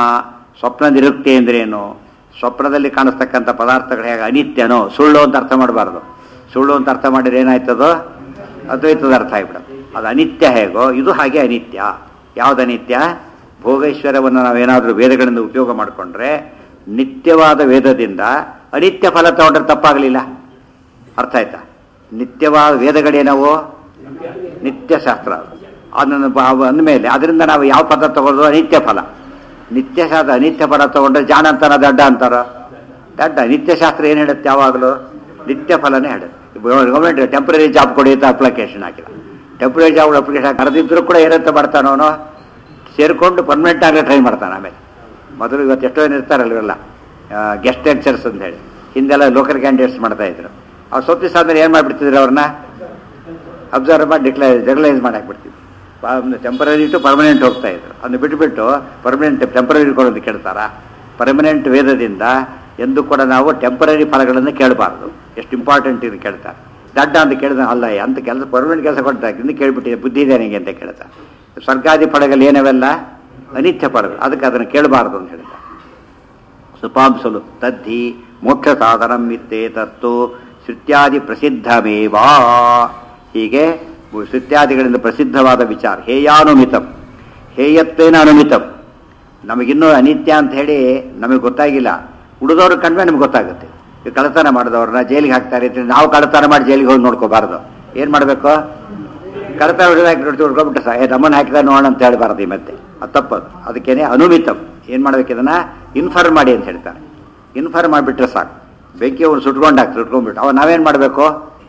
ಸ್ವಪ್ನ ನಿರುಕ್ತಿ ಅಂದ್ರೇನು ಸ್ವಪ್ನದಲ್ಲಿ ಕಾಣಿಸ್ತಕ್ಕಂಥ ಪದಾರ್ಥಗಳು ಹೇಗೆ ಅನಿತ್ಯನೋ ಸುಳ್ಳು ಅಂತ ಅರ್ಥ ಮಾಡಬಾರ್ದು ಸುಳ್ಳು ಅಂತ ಅರ್ಥ ಮಾಡಿದ್ರೆ ಏನಾಯ್ತದೋ ಅದ್ವೈತದ ಅರ್ಥ ಆಗಿಬಿಡುತ್ತೆ ಅದು ಅನಿತ್ಯ ಹೇಗೋ ಇದು ಹಾಗೆ ಅನಿತ್ಯ ಯಾವ್ದು ಅನಿತ್ಯ ಭೋಗೈಶ್ವರ್ಯವನ್ನು ನಾವೇನಾದರೂ ವೇದಗಳಿಂದ ಉಪಯೋಗ ಮಾಡಿಕೊಂಡ್ರೆ ನಿತ್ಯವಾದ ವೇದದಿಂದ ಅನಿತ್ಯ ಫಲ ತಗೊಂಡ್ರೆ ತಪ್ಪಾಗಲಿಲ್ಲ ಅರ್ಥ ಆಯ್ತಾ ನಿತ್ಯವಾದ ವೇದಗಳೇನವು ನಿತ್ಯ ಶಾಸ್ತ್ರ ಅದು. ಅದನ್ನು ಬ- ಅವು ಅಂದಮೇಲೆ ಅದರಿಂದ ನಾವು ಯಾವ ಪದ ತಗೊಳ್ಳೋದು ಅನಿತ್ಯ ಫಲ ನಿತ್ಯ ಶಾಸ್ತ್ರ ಅನಿತ್ಯ ಫಲ ತಗೊಂಡ್ರೆ ಜಾಣ ಅಂತಾರ ದಡ್ಡ ಅಂತಾರ ದಡ್ಡ ನಿತ್ಯ ಶಾಸ್ತ್ರ ಏನು ಹೇಳುತ್ತೆ ಯಾವಾಗಲೂ ನಿತ್ಯ ಫಲನೇ ಹೇಳುತ್ತೆ ಗೌರ್ಮೆಂಟ್ ಟೆಂಪ್ರರಿ ಜಾಬ್ ಕೊಡಿ ಅಂತ ಅಪ್ಲಿಕೇಶನ್ ಹಾಕಿಲ್ಲ ಟೆಂಪ್ರರಿ ಜಾಬ್ ಅಪ್ಲಿಕೇಶನ್ ಕರೆದಿದ್ರು ಕೂಡ ಏನಂತ ಮಾಡ್ತಾನೋ ಅವನು ಸೇರಿಕೊಂಡು ಪರ್ಮನೆಂಟ್ ಆಗಲಿ ಟ್ರೈ ಮಾಡ್ತಾನೆ ಆಮೇಲೆ ಮೊದಲು ಇವತ್ತು ಎಷ್ಟೋ ಜನ ಇರ್ತಾರಲ್ಲ ಇವೆಲ್ಲ ಗೆಸ್ಟ್ ಲೆಕ್ಚರ್ಸ್ ಅಂತ ಹೇಳಿ ಹಿಂದೆಲ್ಲ ಲೋಕಲ್ ಕ್ಯಾಂಡಿಡೇಟ್ಸ್ ಮಾಡ್ತಾ ಇದ್ರು ಅವ್ರು ಸೊತ್ತಿಸ್ ಆದ್ಮೇಲೆ ಏನು ಮಾಡಿಬಿಡ್ತಿದ್ರು ಅವ್ರನ್ನ ಅಬ್ಸರ್ವ್ ಮಾಡಿ ಡಿಕ್ಲೇರ್ ಜರ್ನಲೈಸ್ ಮಾಡಿ ಹಾಕ್ಬಿಡ್ತಿದ್ರು ಟೆಂಪರರಿ ಟು ಪರ್ಮನೆಂಟ್ ಹೋಗ್ತಾ ಇದ್ರು ಅದನ್ನು ಬಿಟ್ಬಿಟ್ಟು ಪರ್ಮನೆಂಟ್ ಟೆಂಪರರಿ ಕೊಡೋದು ಕೆಡ್ತಾರ ಪರ್ಮನೆಂಟ್ ವೇದದಿಂದ ಎಂದು ಕೂಡ ನಾವು ಟೆಂಪರರಿ ಫಲಗಳನ್ನು ಕೇಳಬಾರ್ದು ಎಷ್ಟು ಇಂಪಾರ್ಟೆಂಟ್ ಇದು ಕೇಳ್ತಾರೆ ದಡ್ಡ ಅಂತ ಕೇಳಿದ ಅಲ್ಲ ಅಂತ ಕೆಲಸ ಪರ್ಮನೆಂಟ್ ಕೆಲಸ ಕೊಡ್ತಾರೆ ಇನ್ನು ಕೇಳ್ಬಿಟ್ಟಿದೆ ಬುದ್ಧಿ ಇದೆ ನನಗೆ ಅಂತ ಕೇಳ್ತಾರೆ ಸ್ವರ್ಗಾದಿ ಫಲಗಳು ಏನವೆಲ್ಲ ಅನಿತ್ಯ ಫಲಗಳು ಅದಕ್ಕೆ ಅದನ್ನು ಕೇಳಬಾರ್ದು ಅಂತ ಹೇಳ್ತಾರೆ ಸುಪಾಂಸಲು ತದ್ಧಿ ಮೋಕ್ಷ ಸಾಧನಂ ಇತ್ತೇ ತತ್ತು ಶ್ರುತ್ಯಾದಿ ಪ್ರಸಿದ್ಧಮೇವಾ ಹೀಗೆ ಶ್ರುತ್ಯಾದಿಗಳಿಂದ ಪ್ರಸಿದ್ಧವಾದ ವಿಚಾರ ಹೇಯಾನುಮಿತಂ ಹೇಯತ್ವೇನ ಅನುಮಿತಂ ನಮಗಿನ್ನೂ ಅನಿತ್ಯ ಅಂತ ಹೇಳಿ ನಮಗೆ ಗೊತ್ತಾಗಿಲ್ಲ ಉಳಿದವ್ರು ಕಂಡ್ಮೇಲೆ ನಮ್ಗೆ ಗೊತ್ತಾಗುತ್ತೆ ಈ ಕಳತನ ಮಾಡಿದವ್ರನ್ನ ಜೈಲಿಗೆ ಹಾಕ್ತಾರೆ ಅಂತ ಹೇಳಿ ನಾವು ಕಳತನ ಮಾಡಿ ಜೈಲಿಗೆ ಹೋಗಿ ನೋಡ್ಕೋಬಾರ್ದು ಏನು ಮಾಡಬೇಕು ಕಳತನ ಹೊಡೆದಾಕಿ ನೋಡಿ ಹುಡ್ಕೊಂಡ್ಬಿಟ್ಟು ಸಹ ನಮ್ಮನ್ನು ಹಾಕಿದ ನೋಡೋಣ ಅಂತ ಹೇಳಬಾರ್ದು ಈ ಮತ್ತೆ ಅದು ತಪ್ಪದು ಅದಕ್ಕೇನೆ ಅನುಮಿತಂ ಏನು ಮಾಡ್ಬೇಕು ಇದನ್ನ ಇನ್ಫಾರ್ಮ್ ಮಾಡಿ ಅಂತ ಹೇಳ್ತಾರೆ ಇನ್ಫಾರ್ಮ್ ಮಾಡಿಬಿಟ್ರೆ ಸಾಕು ಬೆಂಕಿ ಅವ್ನು ಸುಟ್ಕೊಂಡಾಕ ಸುಟ್ಕೊಂಡ್ಬಿಟ್ಟು ಅವ ನಾವೇನು ಮಾಡಬೇಕು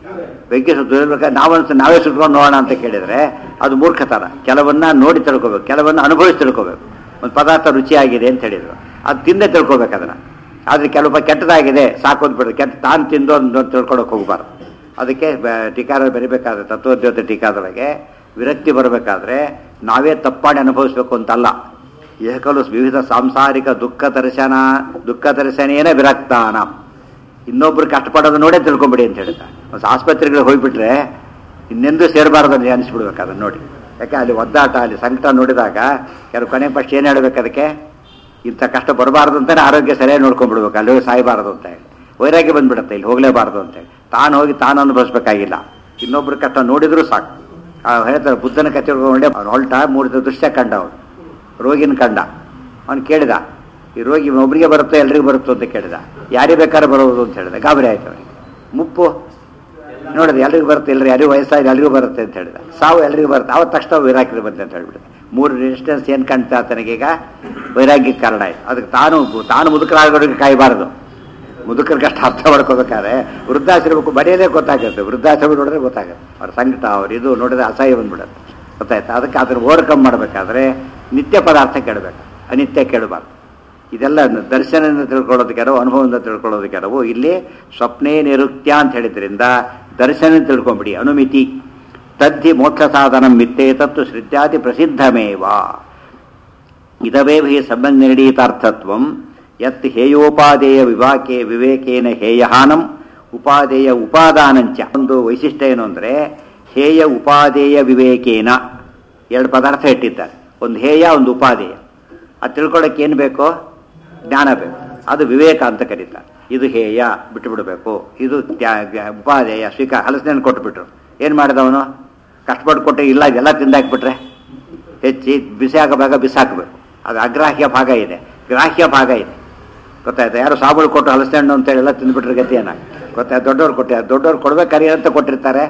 ಬೆಂಕಿ ಸುಟ್ಟು ನಾವೊಂದು ನಾವೇ ಸುಟ್ಕೊಂಡು ನೋಡೋಣ ಅಂತ ಕೇಳಿದರೆ ಅದು ಮೂರ್ಖತನ ಕೆಲವನ್ನ ನೋಡಿ ತಿಳ್ಕೊಬೇಕು ಕೆಲವನ್ನ ಅನುಭವಿಸಿ ತಿಳ್ಕೊಬೇಕು ಒಂದು ಪದಾರ್ಥ ರುಚಿಯಾಗಿದೆ ಅಂತ ಹೇಳಿದ್ರು ಅದು ತಿಂದೇ ತಿಳ್ಕೊಬೇಕು ಅದನ್ನು ಆದರೆ ಕೆಲವೊಬ್ಬ ಕೆಟ್ಟದಾಗಿದೆ ಸಾಕೋದು ಬಿಡೋದು ಕೆಟ್ಟ ತಾನು ತಿಂದು ಒಂದು ತಿಳ್ಕೊಳಕ್ಕೆ ಹೋಗಬಾರ್ದು ಅದಕ್ಕೆ ಬ- ಟೀಕಾರ ಬರಿಬೇಕಾದ್ರೆ ತತ್ವೋದ್ಯೋತ ಟೀಕಾದೊಳಗೆ ವಿರಕ್ತಿ ಬರಬೇಕಾದ್ರೆ ನಾವೇ ತಪ್ಪಾಡಿ ಅನುಭವಿಸ್ಬೇಕು ಅಂತಲ್ಲ ಏಕಲು ವಿವಿಧ ಸಾಂಸಾರಿಕ ದುಃಖ ದರ್ಶನ ದುಃಖ ದರ್ಶನೇನ ವಿರಕ್ತಾನ ಇನ್ನೊಬ್ರು ಕಷ್ಟಪಡೋದು ನೋಡೇ ತಿಳ್ಕೊಂಬಿಡಿ ಅಂತ ಹೇಳ್ತಾರೆ ಒಂದು ಆಸ್ಪತ್ರೆಗಳಿಗೆ ಹೋಗ್ಬಿಟ್ರೆ ಇನ್ನೆಂದೂ ಸೇರಬಾರ್ದು ಅಂತ ಅನಿಸ್ಬಿಡ್ಬೇಕು ಅದನ್ನು ನೋಡಿ ಯಾಕೆ ಅಲ್ಲಿ ಒದ್ದಾಟ ಅಲ್ಲಿ ಸಂಕಟ ನೋಡಿದಾಗ ಕೆಲವು ಕೊನೆ ಫಸ್ಟ್ ಏನು ಹೇಳ್ಬೇಕು ಅದಕ್ಕೆ ಇಂಥ ಕಷ್ಟ ಬರಬಾರ್ದು ಅಂತಾನೆ ಆರೋಗ್ಯ ಸರಿಯಾಗಿ ನೋಡ್ಕೊಂಡ್ಬಿಡ್ಬೇಕು ಅಲ್ಲಿ ಹೋಗಿ ಸಾಯಬಾರದು ಅಂತ ಹೇಳಿ ವೈರಾಗ್ಯ ಬಂದ್ಬಿಡುತ್ತೆ ಇಲ್ಲಿ ಹೋಗಲೇಬಾರ್ದು ಅಂತ ಹೇಳಿ ತಾನು ಹೋಗಿ ತಾನು ಅನುಭವಿಸ್ಬೇಕಾಗಿಲ್ಲ ಇನ್ನೊಬ್ರ ಕಷ್ಟ ನೋಡಿದ್ರೂ ಸಾಕು ಆ ಹೇಳ್ತಾರೆ ಬುದ್ಧನ ಕಥೆ ಒಳ್ಳೆ ಅವ್ನು ಹೊಲ್ಟ ಮೂರು ದೃಶ್ಯ ಕಂಡ ಅವನು ರೋಗಿನ ಕಂಡ ಅವನು ಕೇಳಿದ ಈ ರೋಗಿ ಒಬ್ಬರಿಗೆ ಬರುತ್ತೋ ಎಲ್ರಿಗೂ ಬರುತ್ತೋ ಅಂತ ಕೇಳಿದ ಯಾರಿಗೆ ಬೇಕಾದ್ರೆ ಬರೋದು ಅಂತ ಹೇಳಿದ ಗಾಬರಿ ಆಯ್ತು ಅವನಿಗೆ ಮುಪ್ಪು ನೋಡಿದೆ ಎಲ್ರಿಗೂ ಬರುತ್ತೆ ಎಲ್ಲರೂ ಯಾರಿಗೂ ವಯಸ್ಸಾಗಿ ಎಲ್ರಿಗೂ ಬರುತ್ತೆ ಅಂತ ಹೇಳಿದ ಸಾವು ಎಲ್ರಿಗೂ ಬರುತ್ತೆ ಅವತ್ತು ತಕ್ಷಣ ವೈರಾಗ್ಯ ಬಂತೆ ಅಂತ ಹೇಳ್ಬಿಡುತ್ತೆ ಮೂರು ರೆಸಿಸ್ಟೆನ್ಸ್ ಏನು ಕಾಣ್ತಾ ಆತನಿಗೀಗ ವೈರಾಗ್ಯಕ್ಕೆ ಕಾರಣ ಆಯ್ತು ಅದಕ್ಕೆ ತಾನು ತಾನು ಮುದುಕರಾಗೋರಿಗೆ ಕಾಯಬಾರದು ಮುದುಕರ ಕಷ್ಟ ಅರ್ಥ ಮಾಡ್ಕೋಬೇಕಾದ್ರೆ ವೃದ್ಧಾಶ್ರಮಕ್ಕೂ ಮನೆಯಲ್ಲೇ ಗೊತ್ತಾಗುತ್ತೆ ವೃದ್ಧಾಶ್ರಮ ನೋಡಿದ್ರೆ ಗೊತ್ತಾಗುತ್ತೆ ಅವ್ರ ಸಂಕಟ ಅವ್ರ ಇದು ನೋಡಿದ್ರೆ ಅಸಹ್ಯ ಬಂದ್ಬಿಡುತ್ತೆ ಗೊತ್ತಾಯ್ತಾ ಅದಕ್ಕೆ ಅದನ್ನು ಓವರ್ಕಮ್ ಮಾಡಬೇಕಾದ್ರೆ ನಿತ್ಯ ಪದಾರ್ಥ ಕೇಳಬೇಕು ಅನಿತ್ಯ ಕೇಳಬಾರ್ದು ಇದೆಲ್ಲ ದರ್ಶನದಿಂದ ತಿಳ್ಕೊಳ್ಳೋದು ಕೆಲವು ಅನುಭವದಿಂದ ತಿಳ್ಕೊಳ್ಳೋದು ಕೆಲವು ಇಲ್ಲಿ ಸ್ವಪ್ನೇ ನಿರುಕ್ತ್ಯ ಅಂತ ಹೇಳಿದ್ರಿಂದ ದರ್ಶನ ತಿಳ್ಕೊಂಬಿಡಿ ಅನುಮಿತಿ ತದ್ದಿ ಮೋಕ್ಷ ಸಾಧನ ಮಿತ್ತೇ ತತ್ತು ಶ್ರುತ್ಯಾದಿ ಪ್ರಸಿದ್ಧಮೇವ ಇದವೇವ ಹಿ ಸಂಬಂಧ ನಿರ್ಣೀತಾರ್ಥತ್ವಂ ಯತ್ ಹೇಯೋಪಾದೇಯ ವಿವಾಕೆ ವಿವೇಕೇನ ಹೇಯಹಾನಂ ಉಪಾದೇಯ ಉಪಾದಾನಂಚ ಒಂದು ವೈಶಿಷ್ಟ್ಯ ಏನು ಅಂದರೆ ಹೇಯ ಉಪಾದೇಯ ವಿವೇಕೇನ ಎರಡು ಪದಾರ್ಥ ಇಟ್ಟಿದ್ದಾರೆ ಒಂದು ಹೇಯ ಒಂದು ಉಪಾದೇಯ ಅದು ತಿಳ್ಕೊಳ್ಳೋಕೆ ಏನು ಬೇಕು ಜ್ಞಾನ ಬೇಕು ಅದು ವಿವೇಕ ಅಂತ ಕರೀತಾರೆ ಇದು ಹೇಯ ಬಿಟ್ಟು ಬಿಡಬೇಕು ಇದು ತ್ಯಾ- ತ್ಯಾ- ಉಪಾದೇಯ ಸ್ವೀಕಾರ ಹಲಸಿನ ಕೊಟ್ಬಿಟ್ರು ಏನು ಮಾಡಿದವನು ಕಷ್ಟಪಟ್ಟು ಕೊಟ್ಟರೆ ಇಲ್ಲ ಇದೆಲ್ಲ ತಿಂದಾಕ್ಬಿಟ್ರೆ ಹೆಚ್ಚಿ ಬಿಸಿ ಆಗಬೇಕು ಬಿಸಾಕಬೇಕು ಅದು ಅಗ್ರಾಹ್ಯ ಭಾಗ ಇದೆ ಗ್ರಾಹ್ಯ ಭಾಗ ಇದೆ ಗೊತ್ತಾಯ್ತಾ ಯಾರು ಸಾಬಳು ಕೊಟ್ಟು ಹಲಸೆ ಹಣ್ಣು ಅಂತ ಹೇಳಿ ಎಲ್ಲ ತಿಂದ್ಬಿಟ್ರೆ ಗತಿ ಏನಾಗ ಗೊತ್ತಾಯ್ತು ದೊಡ್ಡವ್ರು ಕೊಟ್ಟಿದ್ದಾರೆ ದೊಡ್ಡವ್ರು ಕೊಡ್ಬೇಕಾರೆ ಅಂತ ಕೊಟ್ಟಿರ್ತಾರೆ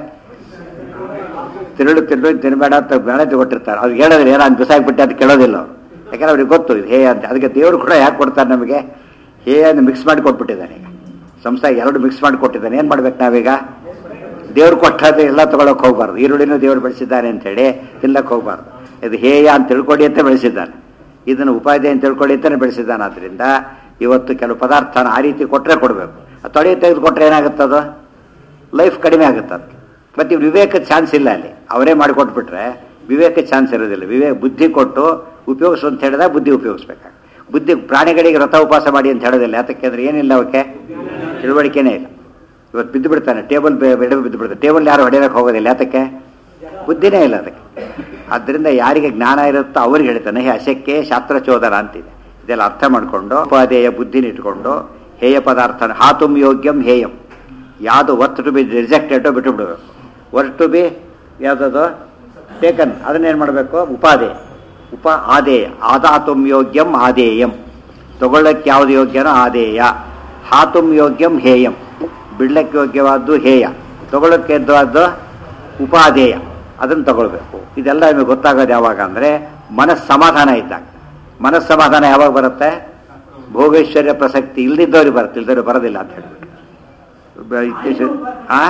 ತಿರುಳು ತಿರುಳು ತಿನ್ಬೇಡ ಅಂತ ಬೇಡ ಕೊಟ್ಟಿರ್ತಾರೆ ಅವ್ರಿಗೆ ಹೇಳಿದ್ರೆ ಏನೋ ಅಂತ ಬಿಸಾಕ್ಬಿಟ್ಟೆ ಅಂತ ಕೇಳೋದಿಲ್ಲ ಅವ್ರು ಯಾಕಂದ್ರೆ ಅವ್ರಿಗೆ ಗೊತ್ತು ಇದು ಹೇ ಅಂತ ಅದಕ್ಕೆ ದೇವರು ಕೂಡ ಯಾಕೆ ಕೊಡ್ತಾರೆ ನಮಗೆ ಹೇ ಅಂತ ಮಿಕ್ಸ್ ಮಾಡಿ ಕೊಟ್ಬಿಟ್ಟಿದ್ದಾನೆ ಈಗ ಸಂಸ್ಥೆ ಎರಡು ಮಿಕ್ಸ್ ಮಾಡಿ ಕೊಟ್ಟಿದ್ದಾನೆ ಏನು ಮಾಡ್ಬೇಕು ನಾವೀಗ ದೇವ್ರು ಕೊಟ್ಟಾದ್ರೆ ಎಲ್ಲ ತಗೊಳಕ್ ಹೋಗ್ಬಾರ್ದು ಈರುಳ್ಳಿನೂ ದೇವ್ರು ಬೆಳೆಸಿದ್ದಾನೆ ಅಂತೇಳಿ ತಿನ್ನಕ್ಕೆ ಹೋಗ್ಬಾರ್ದು ಇದು ಹೇಯ ಅಂತ ತಿಳ್ಕೊಡಿ ಅಂತ ಬೆಳೆಸಿದ್ದಾನೆ ಇದನ್ನು ಉಪಾಧ್ಯಾಯ ಅಂತ ತಿಳ್ಕೊಳ್ಳಿ ಅಂತಾನೆ ಬೆಳೆಸಿದ್ದಾನೆ ಆದ್ದರಿಂದ ಇವತ್ತು ಕೆಲವು ಪದಾರ್ಥನ ಆ ರೀತಿ ಕೊಟ್ಟರೆ ಕೊಡಬೇಕು ತೊಡೆ ತೆಗೆದು ಕೊಟ್ಟರೆ ಏನಾಗುತ್ತದು ಲೈಫ್ ಕಡಿಮೆ ಆಗುತ್ತೆ ಅದಕ್ಕೆ ಮತ್ತು ವಿವೇಕದ ಚಾನ್ಸ್ ಇಲ್ಲ ಅಲ್ಲಿ ಅವರೇ ಮಾಡಿಕೊಟ್ಬಿಟ್ರೆ ವಿವೇಕ ಚಾನ್ಸ್ ಇರೋದಿಲ್ಲ ವಿವೇಕ ಬುದ್ಧಿ ಕೊಟ್ಟು ಉಪಯೋಗಿಸು ಅಂತ ಹೇಳಿದಾಗ ಬುದ್ಧಿ ಉಪಯೋಗಿಸ್ಬೇಕಾಗ ಬುದ್ಧಿ ಪ್ರಾಣಿಗಳಿಗೆ ವ್ರತ ಉಪವಾಸ ಮಾಡಿ ಅಂತ ಹೇಳೋದಿಲ್ಲ ಯಾತಕ್ಕೆ ಅಂದ್ರೆ ಏನಿಲ್ಲ ಅವಕ್ಕೆ ತಿಳುವಳಿಕೆನೇ ಇಲ್ಲ ಇವತ್ತು ಬಿದ್ದು ಬಿಡ್ತಾನೆ ಟೇಬಲ್ ಬೆಳೆ ಬಿದ್ದು ಬಿಡ್ತಾನೆ ಟೇಬಲ್ ಯಾರು ಹೊಡೆಯೋಕೆ ಹೋಗೋದಿಲ್ಲ ಯಾತಕ್ಕೆ ಬುದ್ಧಿನೇ ಇಲ್ಲ ಅದಕ್ಕೆ ಆದ್ದರಿಂದ ಯಾರಿಗೆ ಜ್ಞಾನ ಇರುತ್ತೋ ಅವ್ರಿಗೆ ಹೇಳ್ತಾನೆ ಹೇ ಅಶಕ್ಕೆ ಶಾಸ್ತ್ರಚೋದನ ಅಂತಿದೆ ಇದೆಲ್ಲ ಅರ್ಥ ಮಾಡಿಕೊಂಡು ಉಪಾದೇಯ ಬುದ್ಧಿನ ಇಟ್ಕೊಂಡು ಹೇಯ ಪದಾರ್ಥ ಹಾತುಂ ಯೋಗ್ಯಂ ಹೇಯಂ ಯಾವುದು ವರ್ತ್ ಟು ಬಿ ರಿಜೆಕ್ಟೆಡ್ ಬಿಟ್ಟು ಬಿಡಬೇಕು ವರ್ತ್ ಟು ಬಿ ಯಾವುದದು ಟೇಕನ್ ಅದನ್ನೇನು ಮಾಡಬೇಕು ಉಪಾದೇಯ ಉಪ ಆದೇಯ ಆದಾತುಂ ಯೋಗ್ಯಂ ಆದೇಯಂ ತಗೊಳ್ಳಕ್ಕೆ ಯಾವುದು ಯೋಗ್ಯನೋ ಆದೇಯ ಹಾತುಂ ಯೋಗ್ಯಂ ಹೇಯಂ ಬಿಡ್ಲಕ್ಕೆ ಯೋಗ್ಯವಾದ್ದು ಹೇಯ ತಗೊಳ್ಳಕ್ಕೆ ಎದ್ದವಾದ್ದು ಉಪಾದೇಯ ಅದನ್ನು ತಗೊಳ್ಬೇಕು ಇದೆಲ್ಲ ನಿಮಗೆ ಗೊತ್ತಾಗೋದು ಯಾವಾಗ ಅಂದರೆ ಮನಸ್ಸು ಸಮಾಧಾನ ಇದ್ದಾಗ ಮನಸ್ಸು ಸಮಾಧಾನ ಯಾವಾಗ ಬರುತ್ತೆ ಭೋಗೇಶ್ವರ್ಯ ಪ್ರಸಕ್ತಿ ಇಲ್ದಿದ್ದವ್ರಿಗೆ ಬರುತ್ತೆ ಇಲ್ದವ್ರಿಗೆ ಬರೋದಿಲ್ಲ ಅಂತ ಹೇಳ್ಬಿಟ್ಟು ಬ- ಇತ್ತೀಚೆ- ಆ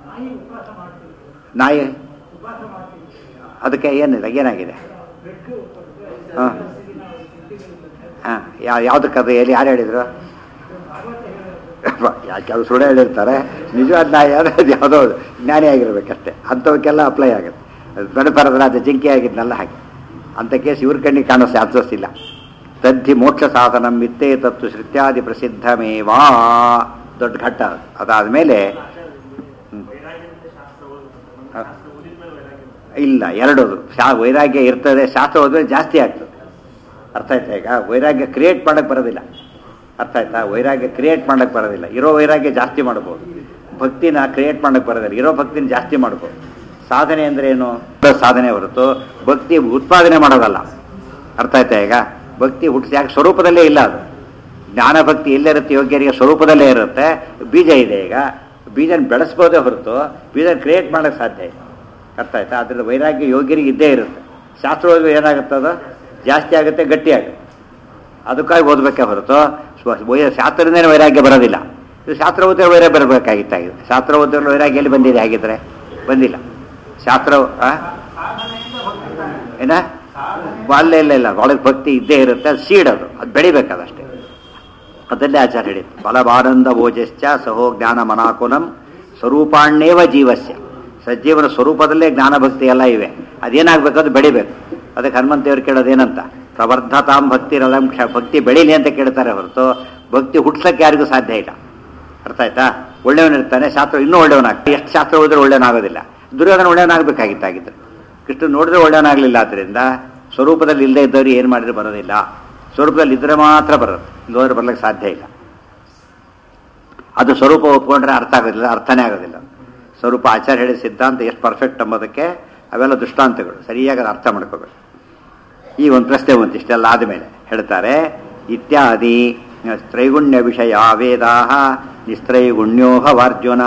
ನಾಯಿ ಅದಕ್ಕೆ ಏನಿಲ್ಲ ಏನಾಗಿದೆ ಹಾಂ ಹಾಂ ಯಾವ ಯಾವುದಕ್ಕದು ಎಲ್ಲಿ ಯಾರು ಹೇಳಿದ್ರು ಯಾಕೆ ಅದು ಸುಳ್ಳು ಹೇಳಿರ್ತಾರೆ ನಿಜವಾದ ನಾಯಿ ಆದರೆ ಅದು ಯಾವುದೋ ಜ್ಞಾನಿ ಆಗಿರ್ಬೇಕಷ್ಟೇ ಅಂಥವಕ್ಕೆಲ್ಲ ಅಪ್ಲೈ ಆಗುತ್ತೆ ಅದು ಬೆಳಪರದ್ರ ಅದು ಜಿಂಕೆ ಆಗಿದ್ನಲ್ಲ ಹಾಗೆ ಅಂಥ ಕೇಸ್ ಇವ್ರ ಕಣ್ಣಿಗೆ ಕಾಣೋ ಚಾನ್ಸಸ್ ಇಲ್ಲ ತದ್ಧಿ ಮೋಕ್ಷ ಸಾಧನಂ ವಿತ್ತೇ ತತ್ತು ಶ್ರುತ್ಯಾದಿ ಪ್ರಸಿದ್ಧಮೇವಾ ದೊಡ್ಡ ಘಟ್ಟ ಅದು. ಅದಾದ್ಮೇಲೆ ಹ್ಮ್. ಹ. ಇಲ್ಲ ಎರಡು ಶಾ ವೈರಾಗ್ಯ ಇರ್ತದೆ ಶಾಸ್ತ್ರ ಹೋದ್ರೆ ಜಾಸ್ತಿ ಆಗ್ತದೆ ಅರ್ಥ ಆಯ್ತಾ ಈಗ ವೈರಾಗ್ಯ ಕ್ರಿಯೇಟ್ ಮಾಡಕ್ ಬರೋದಿಲ್ಲ ಅರ್ಥ ಆಯ್ತಾ ವೈರಾಗ್ಯ ಕ್ರಿಯೇಟ್ ಮಾಡಕ್ ಬರೋದಿಲ್ಲ ಇರೋ ವೈರಾಗ್ಯ ಜಾಸ್ತಿ ಮಾಡ್ಬೋದು ಭಕ್ತಿನ ಕ್ರಿಯೇಟ್ ಮಾಡಕ್ ಬರೋದಿಲ್ಲ ಇರೋ ಭಕ್ತಿನ ಜಾಸ್ತಿ ಮಾಡ್ಬೋದು ಸಾಧನೆ ಅಂದ್ರೆ ಏನು ಸಾಧನೆ ಹೊರತು ಭಕ್ತಿ ಉತ್ಪಾದನೆ ಮಾಡೋದಲ್ಲ ಅರ್ಥ ಆಯ್ತಾ ಈಗ ಭಕ್ತಿ ಹುಟ್ಟಿಸಿ ಯಾಕೆ ಸ್ವರೂಪದಲ್ಲೇ ಇಲ್ಲ ಅದು ಜ್ಞಾನ ಭಕ್ತಿ ಎಲ್ಲಿರುತ್ತೆ ಯೋಗ್ಯರಿಗೆ ಸ್ವರೂಪದಲ್ಲೇ ಇರುತ್ತೆ ಬೀಜ ಇದೆ ಈಗ ಬೀಜನ ಬೆಳೆಸ್ಬೋದೇ ಹೊರತು ಬೀಜನ ಕ್ರಿಯೇಟ್ ಮಾಡಕ್ ಸಾಧ್ಯ ಇಲ್ಲ ಅರ್ಥ ಆಯ್ತಾ ಅದ್ರಲ್ಲಿ ವೈರಾಗ್ಯ ಯೋಗ್ಯರಿಗೆ ಇದ್ದೇ ಇರುತ್ತೆ ಶಾಸ್ತ್ರ ಓದಿದ್ರೆ ಏನಾಗುತ್ತೆ ಅದು ಜಾಸ್ತಿ ಆಗುತ್ತೆ ಗಟ್ಟಿ ಆಗುತ್ತೆ ಅದಕ್ಕಾಗಿ ಓದಬೇಕೇ ಹೊರತು ಸ್ವ- ವೈ- ಶಾಸ್ತ್ರದಿಂದನೇ ವೈರಾಗ್ಯ ಬರೋದಿಲ್ಲ ಇದು ಶಾಸ್ತ್ರ ಓದಿದ್ರೆ ವೈರಾಗ್ಯ ಬರಬೇಕಾಗಿತ್ತಾಗಿದೆ ಶಾಸ್ತ್ರ ಓದಿದ್ರೆ ವೈರಾಗ್ಯ ಎಲ್ಲಿ ಬಂದಿದೆ ಹಾಗಿದ್ರೆ ಬಂದಿಲ್ಲ ಶಾಸ್ತ್ರ ಆ? ಏನ ಅಲ್ಲ ಇಲ್ಲ ಇಲ್ಲ ಒಳಗೆ ಭಕ್ತಿ ಇದ್ದೇ ಇರುತ್ತೆ ಅದು ಸೀಡ್ ಅದು ಅದು ಬೆಳಿಬೇಕದಷ್ಟೇ ಅದಲ್ಲೇ ಆಚಾರ ಹೇಳಿದ್ದು ಬಲಭಾನಂದ ಓಜಶ್ಚ ಸಹೋ ಜ್ಞಾನ ಮನಾಕುನಂ ಸ್ವರೂಪಾಣ್ಯೇವ ಜೀವಸ್ಯ ಸಜ್ಜೀವನ ಸ್ವರೂಪದಲ್ಲೇ ಜ್ಞಾನ ಭಕ್ತಿ ಎಲ್ಲ ಇವೆ ಅದೇನಾಗಬೇಕು ಅದು ಬೆಳಿಬೇಕು ಅದಕ್ಕೆ ಹನುಮಂತೇವ್ರು ಕೇಳೋದೇನಂತ ಪ್ರವರ್ಧತಾಂ ಭಕ್ತಿ ರಲಂ ಕ್ಷ ಭಕ್ತಿ ಬೆಳೀಲಿ ಅಂತ ಕೇಳ್ತಾರೆ ಹೊರತು ಭಕ್ತಿ ಹುಟ್ಸಕ್ಕೆ ಯಾರಿಗೂ ಸಾಧ್ಯ ಇಲ್ಲ ಅರ್ಥ ಆಯ್ತಾ ಒಳ್ಳೆಯವನಿರ್ತಾನೆ ಶಾಸ್ತ್ರ ಇನ್ನೂ ಒಳ್ಳೆಯವನಾಗ್ತಾನೆ ಎಷ್ಟು ಶಾಸ್ತ್ರ ಓದಿದ್ರೆ ಒಳ್ಳೆಯವನಾಗೋದಿಲ್ಲ ದುರ್ಯೋಧನ ಒಳ್ಳೆಯವನಾಗಬೇಕಾಗಿತ್ತಾಗಿದ್ರೆ ಕೃಷ್ಣ ನೋಡಿದ್ರೆ ಒಳ್ಳೆಯವನಾಗಲಿಲ್ಲ ಆದ್ದರಿಂದ ಸ್ವರೂಪದಲ್ಲಿ ಇಲ್ಲದೆ ಇದ್ದವ್ರು ಏನು ಮಾಡಿದ್ರೆ ಬರೋದಿಲ್ಲ ಸ್ವರೂಪದಲ್ಲಿ ಇದ್ರೆ ಮಾತ್ರ ಬರುತ್ತೆ ಇಲ್ಲೋದ್ರೆ ಬರ್ಲಿಕ್ಕೆ ಸಾಧ್ಯ ಇಲ್ಲ ಅದು ಸ್ವರೂಪ ಒಪ್ಕೊಂಡ್ರೆ ಅರ್ಥ ಆಗೋದಿಲ್ಲ ಅರ್ಥನೇ ಆಗೋದಿಲ್ಲ ಸ್ವರೂಪ ಆಚಾರ್ಯ ಹೇಳಿದ ಸಿದ್ಧಾಂತ ಎಷ್ಟು ಪರ್ಫೆಕ್ಟ್ ಎಂಬುದಕ್ಕೆ ಅವೆಲ್ಲ ದೃಷ್ಟಾಂತಗಳು ಸರಿಯಾಗಿ ಅದು ಅರ್ಥ ಮಾಡ್ಕೋಬೇಕು ಈ ಒಂದು ಪ್ರಶ್ನೆ ಒಂದು ಇಷ್ಟೆಲ್ಲ ಆದಮೇಲೆ ಹೇಳ್ತಾರೆ ಇತ್ಯಾದಿ ತ್ರೈಗುಣ್ಯ ವಿಷಯ ವೇದಾ ನಿಸ್ತ್ರೈಗುಣ್ಯೋ ಭವಾರ್ಜುನ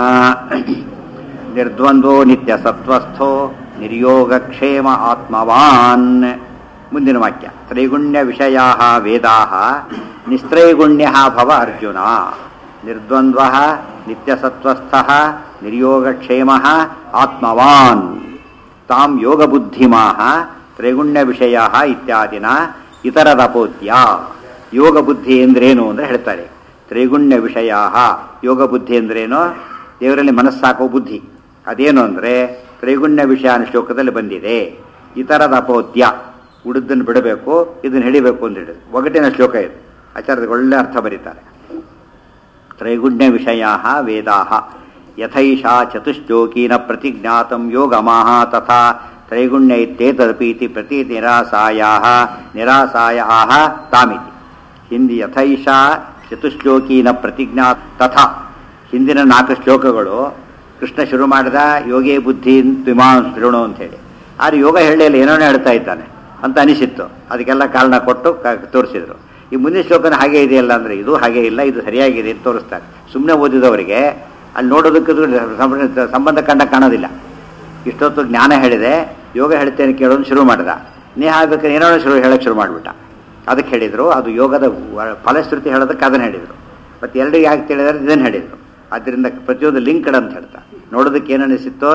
ನಿರ್ದ್ವಂದ್ವೋ ನಿತ್ಯ ಸತ್ವಸ್ಥೋ ನಿರ್ಯೋಗಕ್ಷೇಮ ಆತ್ಮವಾನ್ ಮುಂದಿನ ವಾಕ್ಯ ತ್ರೈಗುಣ್ಯ ವಿಷಯ ವೇದಾ ನಿಸ್ತ್ರೈಗುಣ್ಯ ಭವ ಅರ್ಜುನ ನಿರ್ದ್ವಂದ್ವ ನಿತ್ಯಸತ್ವಸ್ಥ ನಿರ್ಯೋಗಕ್ಷೇಮ ಆತ್ಮವಾನ್ ತಾಂ ಯೋಗಬುದ್ಧಿಮಾಹ ತ್ರೈಗುಣ್ಯ ವಿಷಯ ಇತ್ಯಾದಿನ ಇತರದಪೋತ್ಯ ಯೋಗ ಬುದ್ಧಿ ಎಂದ್ರೇನು ಅಂದ್ರೆ ಹೇಳ್ತಾರೆ ತ್ರೈಗುಣ್ಯ ವಿಷಯ ಯೋಗ ಬುದ್ಧಿ ಅಂದ್ರೇನು ದೇವರಲ್ಲಿ ಮನಸ್ಸಾಕೋ ಬುದ್ಧಿ ಅದೇನು ಅಂದ್ರೆ ತ್ರೈಗುಣ್ಯ ವಿಷಯ ಅನ್ನೋ ಶ್ಲೋಕದಲ್ಲಿ ಬಂದಿದೆ ಇತರದ ಅಪೋದ್ಯ ಉಳಿದನ್ನು ಬಿಡಬೇಕು ಇದನ್ನು ಹಿಡಿಬೇಕು ಅಂತ ಹೇಳಿದ್ರು ಒಗಟಿನ ಶ್ಲೋಕ ಇದು ಆಚಾರ್ಯರಿಗೆ ಒಳ್ಳೆ ಅರ್ಥ ಬರೀತಾರೆ ತ್ರೈಗುಣ್ಯ ವಿಷಯ ವೇದಾ ಯಥೈಷಾ ಚತುಶ್ಲೋಕೀನ ಪ್ರತಿಜ್ಞಾತಂ ಯೋಗಮಾಹ ತಥಾ ತ್ರೈಗುಣ್ಯ ಇತ್ಯೇತದಪೀತಿ ಪ್ರತಿ ನಿರಾಸಾಯ ನಿರಾಸಾಯ ಆಹ ತಾಮಿತಿ ಹಿಂದಿ ಯಥೈಷಾ ಚತುಶ್ಲೋಕೀನ ಪ್ರತಿಜ್ಞಾ ತಥಾ ಹಿಂದಿನ ನಾಲ್ಕು ಶ್ಲೋಕಗಳು ಕೃಷ್ಣ ಶುರು ಮಾಡಿದ ಯೋಗೇ ಬುದ್ಧಿ ತ್ವಿಮಾನ್ ಶೃಣು ಅಂತ ಹೇಳಿ ಆದ್ರೆ ಯೋಗ ಹೇಳಲಿಲ್ಲ ಏನೋ ಹೇಳ್ತಾ ಇದ್ದಾನೆ ಅಂತ ಅನಿಸಿತ್ತು ಅದಕ್ಕೆಲ್ಲ ಕಾರಣ ಕೊಟ್ಟು ಕ- ತೋರಿಸಿದ್ರು ಈ ಮುಂದಿನ ಶ್ಲೋಕನ ಹಾಗೆ ಇದೆಯಲ್ಲ ಅಂದ್ರೆ ಇದು ಹಾಗೆ ಇಲ್ಲ ಇದು ಸರಿಯಾಗಿದೆ ಅಂತ ತೋರಿಸ್ತಾರೆ ಸುಮ್ಮನೆ ಓದಿದವರಿಗೆ ಅಲ್ಲಿ ನೋಡೋದಕ್ಕೆ ಇದು ಸಂಬಂಧ- ಸಂಬಂಧ ಕಂಡ ಕಾಣೋದಿಲ್ಲ ಇಷ್ಟೊತ್ತು ಜ್ಞಾನ ಹೇಳಿದೆ ಯೋಗ ಹೇಳ್ತೇನೆ ಕೇಳೋದು ಶುರು ಮಾಡಿದ ನೀ ಆಗ್ಬೇಕಾದ್ರೆ ಏನೋ ಶುರು ಹೇಳಕ್ಕೆ ಶುರು ಮಾಡಿಬಿಟ್ಟ ಅದಕ್ಕೆ ಹೇಳಿದರು ಅದು ಯೋಗದ ವ- ಫಲಶ್ರುತಿ ಹೇಳೋದಕ್ಕೆ ಅದನ್ನು ಹೇಳಿದರು ಮತ್ತು ಎರಡು ಯಾಕೆ ಹೇಳಿದಾರೆ ಇದನ್ನು ಹೇಳಿದರು ಆದ್ದರಿಂದ ಪ್ರತಿಯೊಂದು ಲಿಂಕ್ಡ್ ಅಂತ ಹೇಳ್ತಾ ನೋಡೋದಕ್ಕೆ ಏನು ಅನಿಸಿತ್ತೋ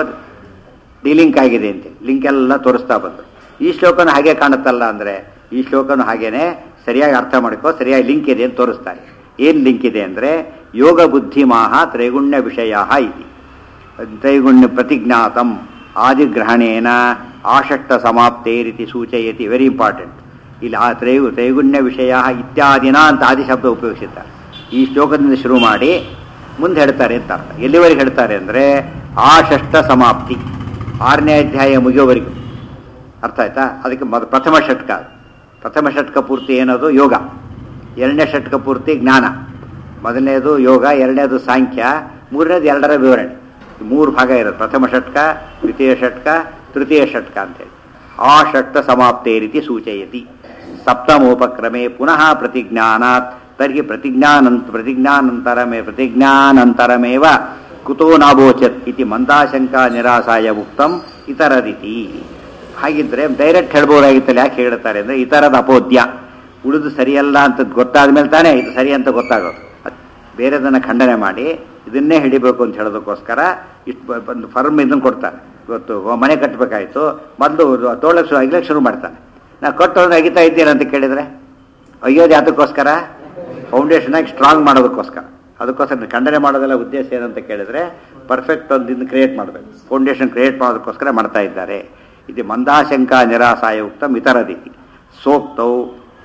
ಡಿಲಿಂಕ್ ಆಗಿದೆ ಅಂತ ಲಿಂಕ್ ಎಲ್ಲ ತೋರಿಸ್ತಾ ಬಂದರು ಈ ಶ್ಲೋಕನು ಹಾಗೆ ಕಾಣುತ್ತಲ್ಲ ಅಂದರೆ ಈ ಶ್ಲೋಕನು ಹಾಗೇನೆ ಸರಿಯಾಗಿ ಅರ್ಥ ಮಾಡ್ಕೋ ಸರಿಯಾಗಿ ಲಿಂಕ್ ಇದೆ ಅಂತ ತೋರಿಸ್ತಾರೆ ಏನು ಲಿಂಕ್ ಇದೆ ಅಂದರೆ ಯೋಗ ಬುದ್ಧಿಮಾಹ ತ್ರೈಗುಣ್ಯ ವಿಷಯ ಇತಿ ತ್ರೈಗುಣ್ಯ ಪ್ರತಿಜ್ಞಾತಂ ಆದಿಗ್ರಹಣೇನ ಆಷಷ್ಟ ಸಮಾಪ್ತೇ ರೀತಿ ಸೂಚಯತಿ ವೆರಿ ಇಂಪಾರ್ಟೆಂಟ್ ಇಲ್ಲಿ ಆ ತ್ರೈ ತ್ರೈಗುಣ್ಯ ವಿಷಯ ಇತ್ಯಾದಿನ ಅಂತ ಆದಿ ಶಬ್ದ ಉಪಯೋಗಿಸಿದ್ದಾರೆ ಈ ಶ್ಲೋಕದಿಂದ ಶುರು ಮಾಡಿ ಮುಂದೆ ಹೇಳ್ತಾರೆ ಅಂತ ಅರ್ಥ ಎಲ್ಲಿವರೆಗೆ ಹೇಳ್ತಾರೆ ಅಂದರೆ ಆಷಷ್ಟ ಸಮಾಪ್ತಿ ಆರನೇ ಅಧ್ಯಾಯ ಮುಗಿಯೋವರೆಗೂ ಅರ್ಥ ಆಯ್ತಾ ಅದಕ್ಕೆ ಮೊದ ಪ್ರಥಮ ಷಟ್ಕ ಅದು. ಪ್ರಥಮ ಷಟ್ಕ ಪೂರ್ತಿ ಏನದು ಯೋಗ ಎರಡನೇ ಷಟ್ಕ ಪೂರ್ತಿ ಜ್ಞಾನ ಮೊದಲನೇದು ಯೋಗ ಎರಡನೇದು ಸಾಂಖ್ಯ ಮೂರನೇದು ಎರಡರ ವಿವರಣೆ ಈ ಮೂರು ಭಾಗ ಇರೋದು ಪ್ರಥಮ ಷಟ್ಕ ದ್ವಿತೀಯ ಷಟ್ಕ ತೃತೀಯ ಷಟ್ಕ ಅಂತೇಳಿ ಆ ಷಟ್ಕ ಸಮಾಪ್ತೇ ರೀತಿ ಸೂಚಯತಿ ಸಪ್ತಮೋಪಕ್ರಮೆ ಪುನಃ ಪ್ರತಿಜ್ಞಾನಾತ್ ತರ್ಹಿ ಪ್ರತಿಜ್ಞಾನಂತ ಪ್ರತಿಜ್ಞಾನಂತರಮೇ ಪ್ರತಿಜ್ಞಾನಂತರಮೇವ ಕುತೋ ನಾಬೋಚತ್ ಇತಿ ಮಂದಾಶಂಕಾ ನಿರಾಸಾಯ ಉಕ್ತಂ ಇತರ ರೀತಿ ಹಾಗಿದ್ರೆ ಡೈರೆಕ್ಟ್ ಹೇಳ್ಬೋದಾಗಿತ್ತಲ್ಲ ಯಾಕೆ ಹೇಳ್ತಾರೆ ಅಂದ್ರೆ ಇತರದ ಅಪೋದ್ಯ ಉಳಿದು ಸರಿಯಲ್ಲ ಅಂತ ಗೊತ್ತಾದ ಮೇಲೆ ತಾನೇ ಇದು ಸರಿ ಅಂತ ಗೊತ್ತಾಗೋದು ಅದ್ ಬೇರೆದನ್ನ ಖಂಡನೆ ಮಾಡಿ ಇದನ್ನೇ ಹಿಡಿಬೇಕು ಅಂತ ಹೇಳೋದಕ್ಕೋಸ್ಕರ ಇಷ್ಟು ಒಂದು ಫರ್ಮ್ ಇದನ್ನು ಕೊಡ್ತಾರೆ ಇವತ್ತು ಮನೆ ಕಟ್ಟಬೇಕಾಯ್ತು ಮೊದಲು ತೋಳಕ್ಕೆ ಶುರು ಆಗ್ಲಿಕ್ಕೆ ಶುರು ಮಾಡ್ತಾನೆ ನಾ ಕಟ್ಟೋದ್ರೆ ಅಗಿತಾ ಇದ್ದೀರ ಅಂತ ಕೇಳಿದ್ರೆ ಅಯ್ಯೋದು ಯಾತಕ್ಕೋಸ್ಕರ ಫೌಂಡೇಶನ್ ಆಗಿ ಸ್ಟ್ರಾಂಗ್ ಮಾಡೋದಕ್ಕೋಸ್ಕರ ಅದಕ್ಕೋಸ್ಕರ ಖಂಡನೆ ಮಾಡೋದೆಲ್ಲ ಉದ್ದೇಶ ಏನಂತ ಕೇಳಿದ್ರೆ ಪರ್ಫೆಕ್ಟ್ ಒಂದು ಇದನ್ನು ಕ್ರಿಯೇಟ್ ಮಾಡಬೇಕು ಫೌಂಡೇಶನ್ ಕ್ರಿಯೇಟ್ ಮಾಡೋದಕ್ಕೋಸ್ಕರ ಮಾಡ್ತಾ ಇದ್ದಾರೆ ಇದು ಮಂದಾಶಂಕ ನಿರಾಸಾಯ ಉಕ್ತಂ ಇತರ ರೀತಿ ಸೋಕ್ತೌ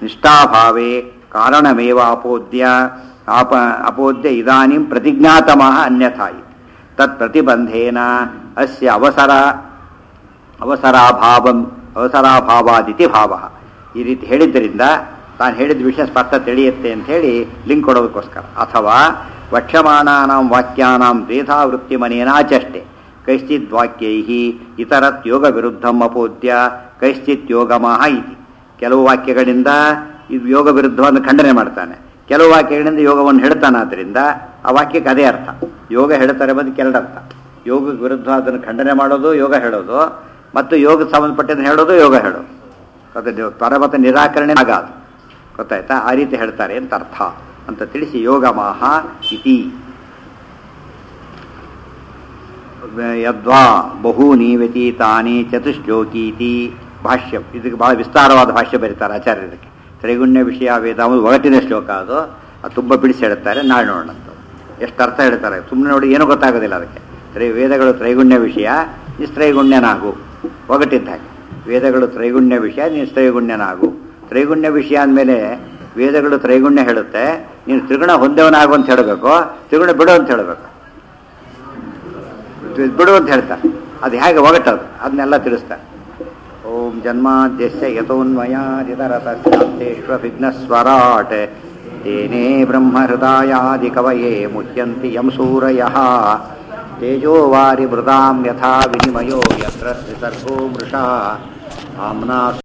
ನಿಷ್ಠಾಭಾವೇ ಕಾರಣಮೇವ ಅಪೋದ್ಯ ಆಪ ಅಪೋದ್ಯ ಇದಾನಿಂ ಪ್ರತಿಜ್ಞಾತಮಃ ಅನ್ಯಥಾ ಇತಿ. ತತ್ ಪ್ರತಿಬಂಧೇನ ಅಸ್ಯ ಅವಸರ ಅವಸರಾಭಾವಂ ಅವಸರಾಭಾವಾದಿತಿ ಭಾವ ಈ ರೀತಿ ಹೇಳಿದ್ದರಿಂದ ತಾನು ಹೇಳಿದ ವಿಷಯ ಸ್ಪಷ್ಟ ತಿಳಿಯುತ್ತೆ ಅಂತ ಹೇಳಿ ಲಿಂಕ್ ಕೊಡೋದಕ್ಕೋಸ್ಕರ ಅಥವಾ ವಕ್ಷ್ಯಮಾಣಾನಾಂ ವಾಕ್ಯಾನಾಂ ದ್ವೇಧಾವೃತ್ತಿ ಮನೇನಾಚಷ್ಟೆ ಕೈಶ್ಚಿತ್ ವಾಕ್ಯೈ ಇತರತ್ ಯೋಗ ವಿರುದ್ಧಂ ಅಪೋದ್ಯ ಕೈಶ್ಚಿತ್ ಯೋಗಮಃ ಇತಿ ಕೆಲವು ವಾಕ್ಯಗಳಿಂದ ಇದು ಯೋಗ ವಿರುದ್ಧವನ್ನು ಖಂಡನೆ ಮಾಡ್ತಾನೆ ಕೆಲವು ವಾಕ್ಯಗಳಿಂದ ಯೋಗವನ್ನು ಹೇಳ್ತಾನೆ ಆದ್ದರಿಂದ ಆ ವಾಕ್ಯಕ್ಕೆ ಅದೇ ಅರ್ಥ ಯೋಗ ಹೇಳ್ತಾರೆ ಬಂದು ಕೆರಡರ್ಥ ಯೋಗಕ್ಕೆ ವಿರುದ್ಧ ಅದನ್ನು ಖಂಡನೆ ಮಾಡೋದು ಯೋಗ ಹೇಳೋದು ಮತ್ತು ಯೋಗಕ್ಕೆ ಸಂಬಂಧಪಟ್ಟದ್ದು ಹೇಳೋದು ಯೋಗ ಹೇಳೋದು ಗೊತ್ತಾಯ್ತು ಪರಮತ ನಿರಾಕರಣೆ ಆಗ ಅದು ಗೊತ್ತಾಯ್ತಾ ಆ ರೀತಿ ಹೇಳ್ತಾರೆ ಅಂತ ಅರ್ಥ ಅಂತ ತಿಳಿಸಿ ಯೋಗ ಮಾಹ ಇತಿ ಯದ್ವಾ ಬಹೂನಿ ವ್ಯತೀತಾನಿ ಚತುಶ್ಲೋಕೀತಿ ಭಾಷ್ಯ ಇದಕ್ಕೆ ಬಹಳ ವಿಸ್ತಾರವಾದ ಭಾಷ್ಯ ಬರೀತಾರೆ ಆಚಾರ್ಯ ಇದಕ್ಕೆ ತ್ರೈಗುಣ್ಯ ವಿಷಯ ವೇದ ಒಂದು ಒಗಟಿನ ಶ್ಲೋಕ ಅದು ಅದು ತುಂಬ ಬಿಡಿಸಿ ಹೇಳ್ತಾರೆ ನಾಳೆ ನೋಡೋಣ ಅಂತ. ಎಷ್ಟು ಅರ್ಥ ಹೇಳ್ತಾರೆ ಸುಮ್ಮನೆ ನೋಡಿ ಏನೂ ಗೊತ್ತಾಗೋದಿಲ್ಲ ಅದಕ್ಕೆ ತ್ರೈ ವೇದಗಳು ತ್ರೈಗುಣ್ಯ ವಿಷಯ ನಿಸ್ತ್ರೈಗುಣ್ಯನಾಗು ಒಗಟಿದ್ದ ಹಾಗೆ ವೇದಗಳು ತ್ರೈಗುಣ್ಯ ವಿಷಯ ನಿಸ್ತ್ರೈಗುಣ್ಯನಾಗು ತ್ರೈಗುಣ್ಯ ವಿಷಯ ಅಂದಮೇಲೆ ವೇದಗಳು ತ್ರೈಗುಣ್ಯ ಹೇಳುತ್ತೆ ನೀನು ತ್ರಿಗುಣ ಹೊಂದವನಾಗು ಅಂತ ಹೇಳಬೇಕು ತ್ರಿಗುಣ ಬಿಡು ಅಂತ ಹೇಳಬೇಕು ಬಿಡು ಅಂತ ಹೇಳ್ತಾರೆ ಅದು ಹೇಗೆ ಒಗಟದು ಅದನ್ನೆಲ್ಲ ತಿಳಿಸ್ತಾರೆ ಓಂ ಜನ್ಮಾದ್ಯಸ್ಯ ಯತೋನ್ಮಯಾದಿತರತಶ್ಚಾತ್ತೇಷ್ವವಿಘ್ನಸ್ವರಾಟ್ ತೇನೇ ಬ್ರಹ್ಮಹೃದಾಯಾದಿ ಕವಯೇ ಮುಹ್ಯಂತಿ ಯಂ ಸೂರಯಃ ತೇಜೋ ವಾರಿ ಮೃದಾಂ ಯಥಾ ವಿನಿಮಯೋ ಯತ್ರ ತ್ರಿಸರ್ಗೋ ಮೃಷಾ ಆಮ್ನಾ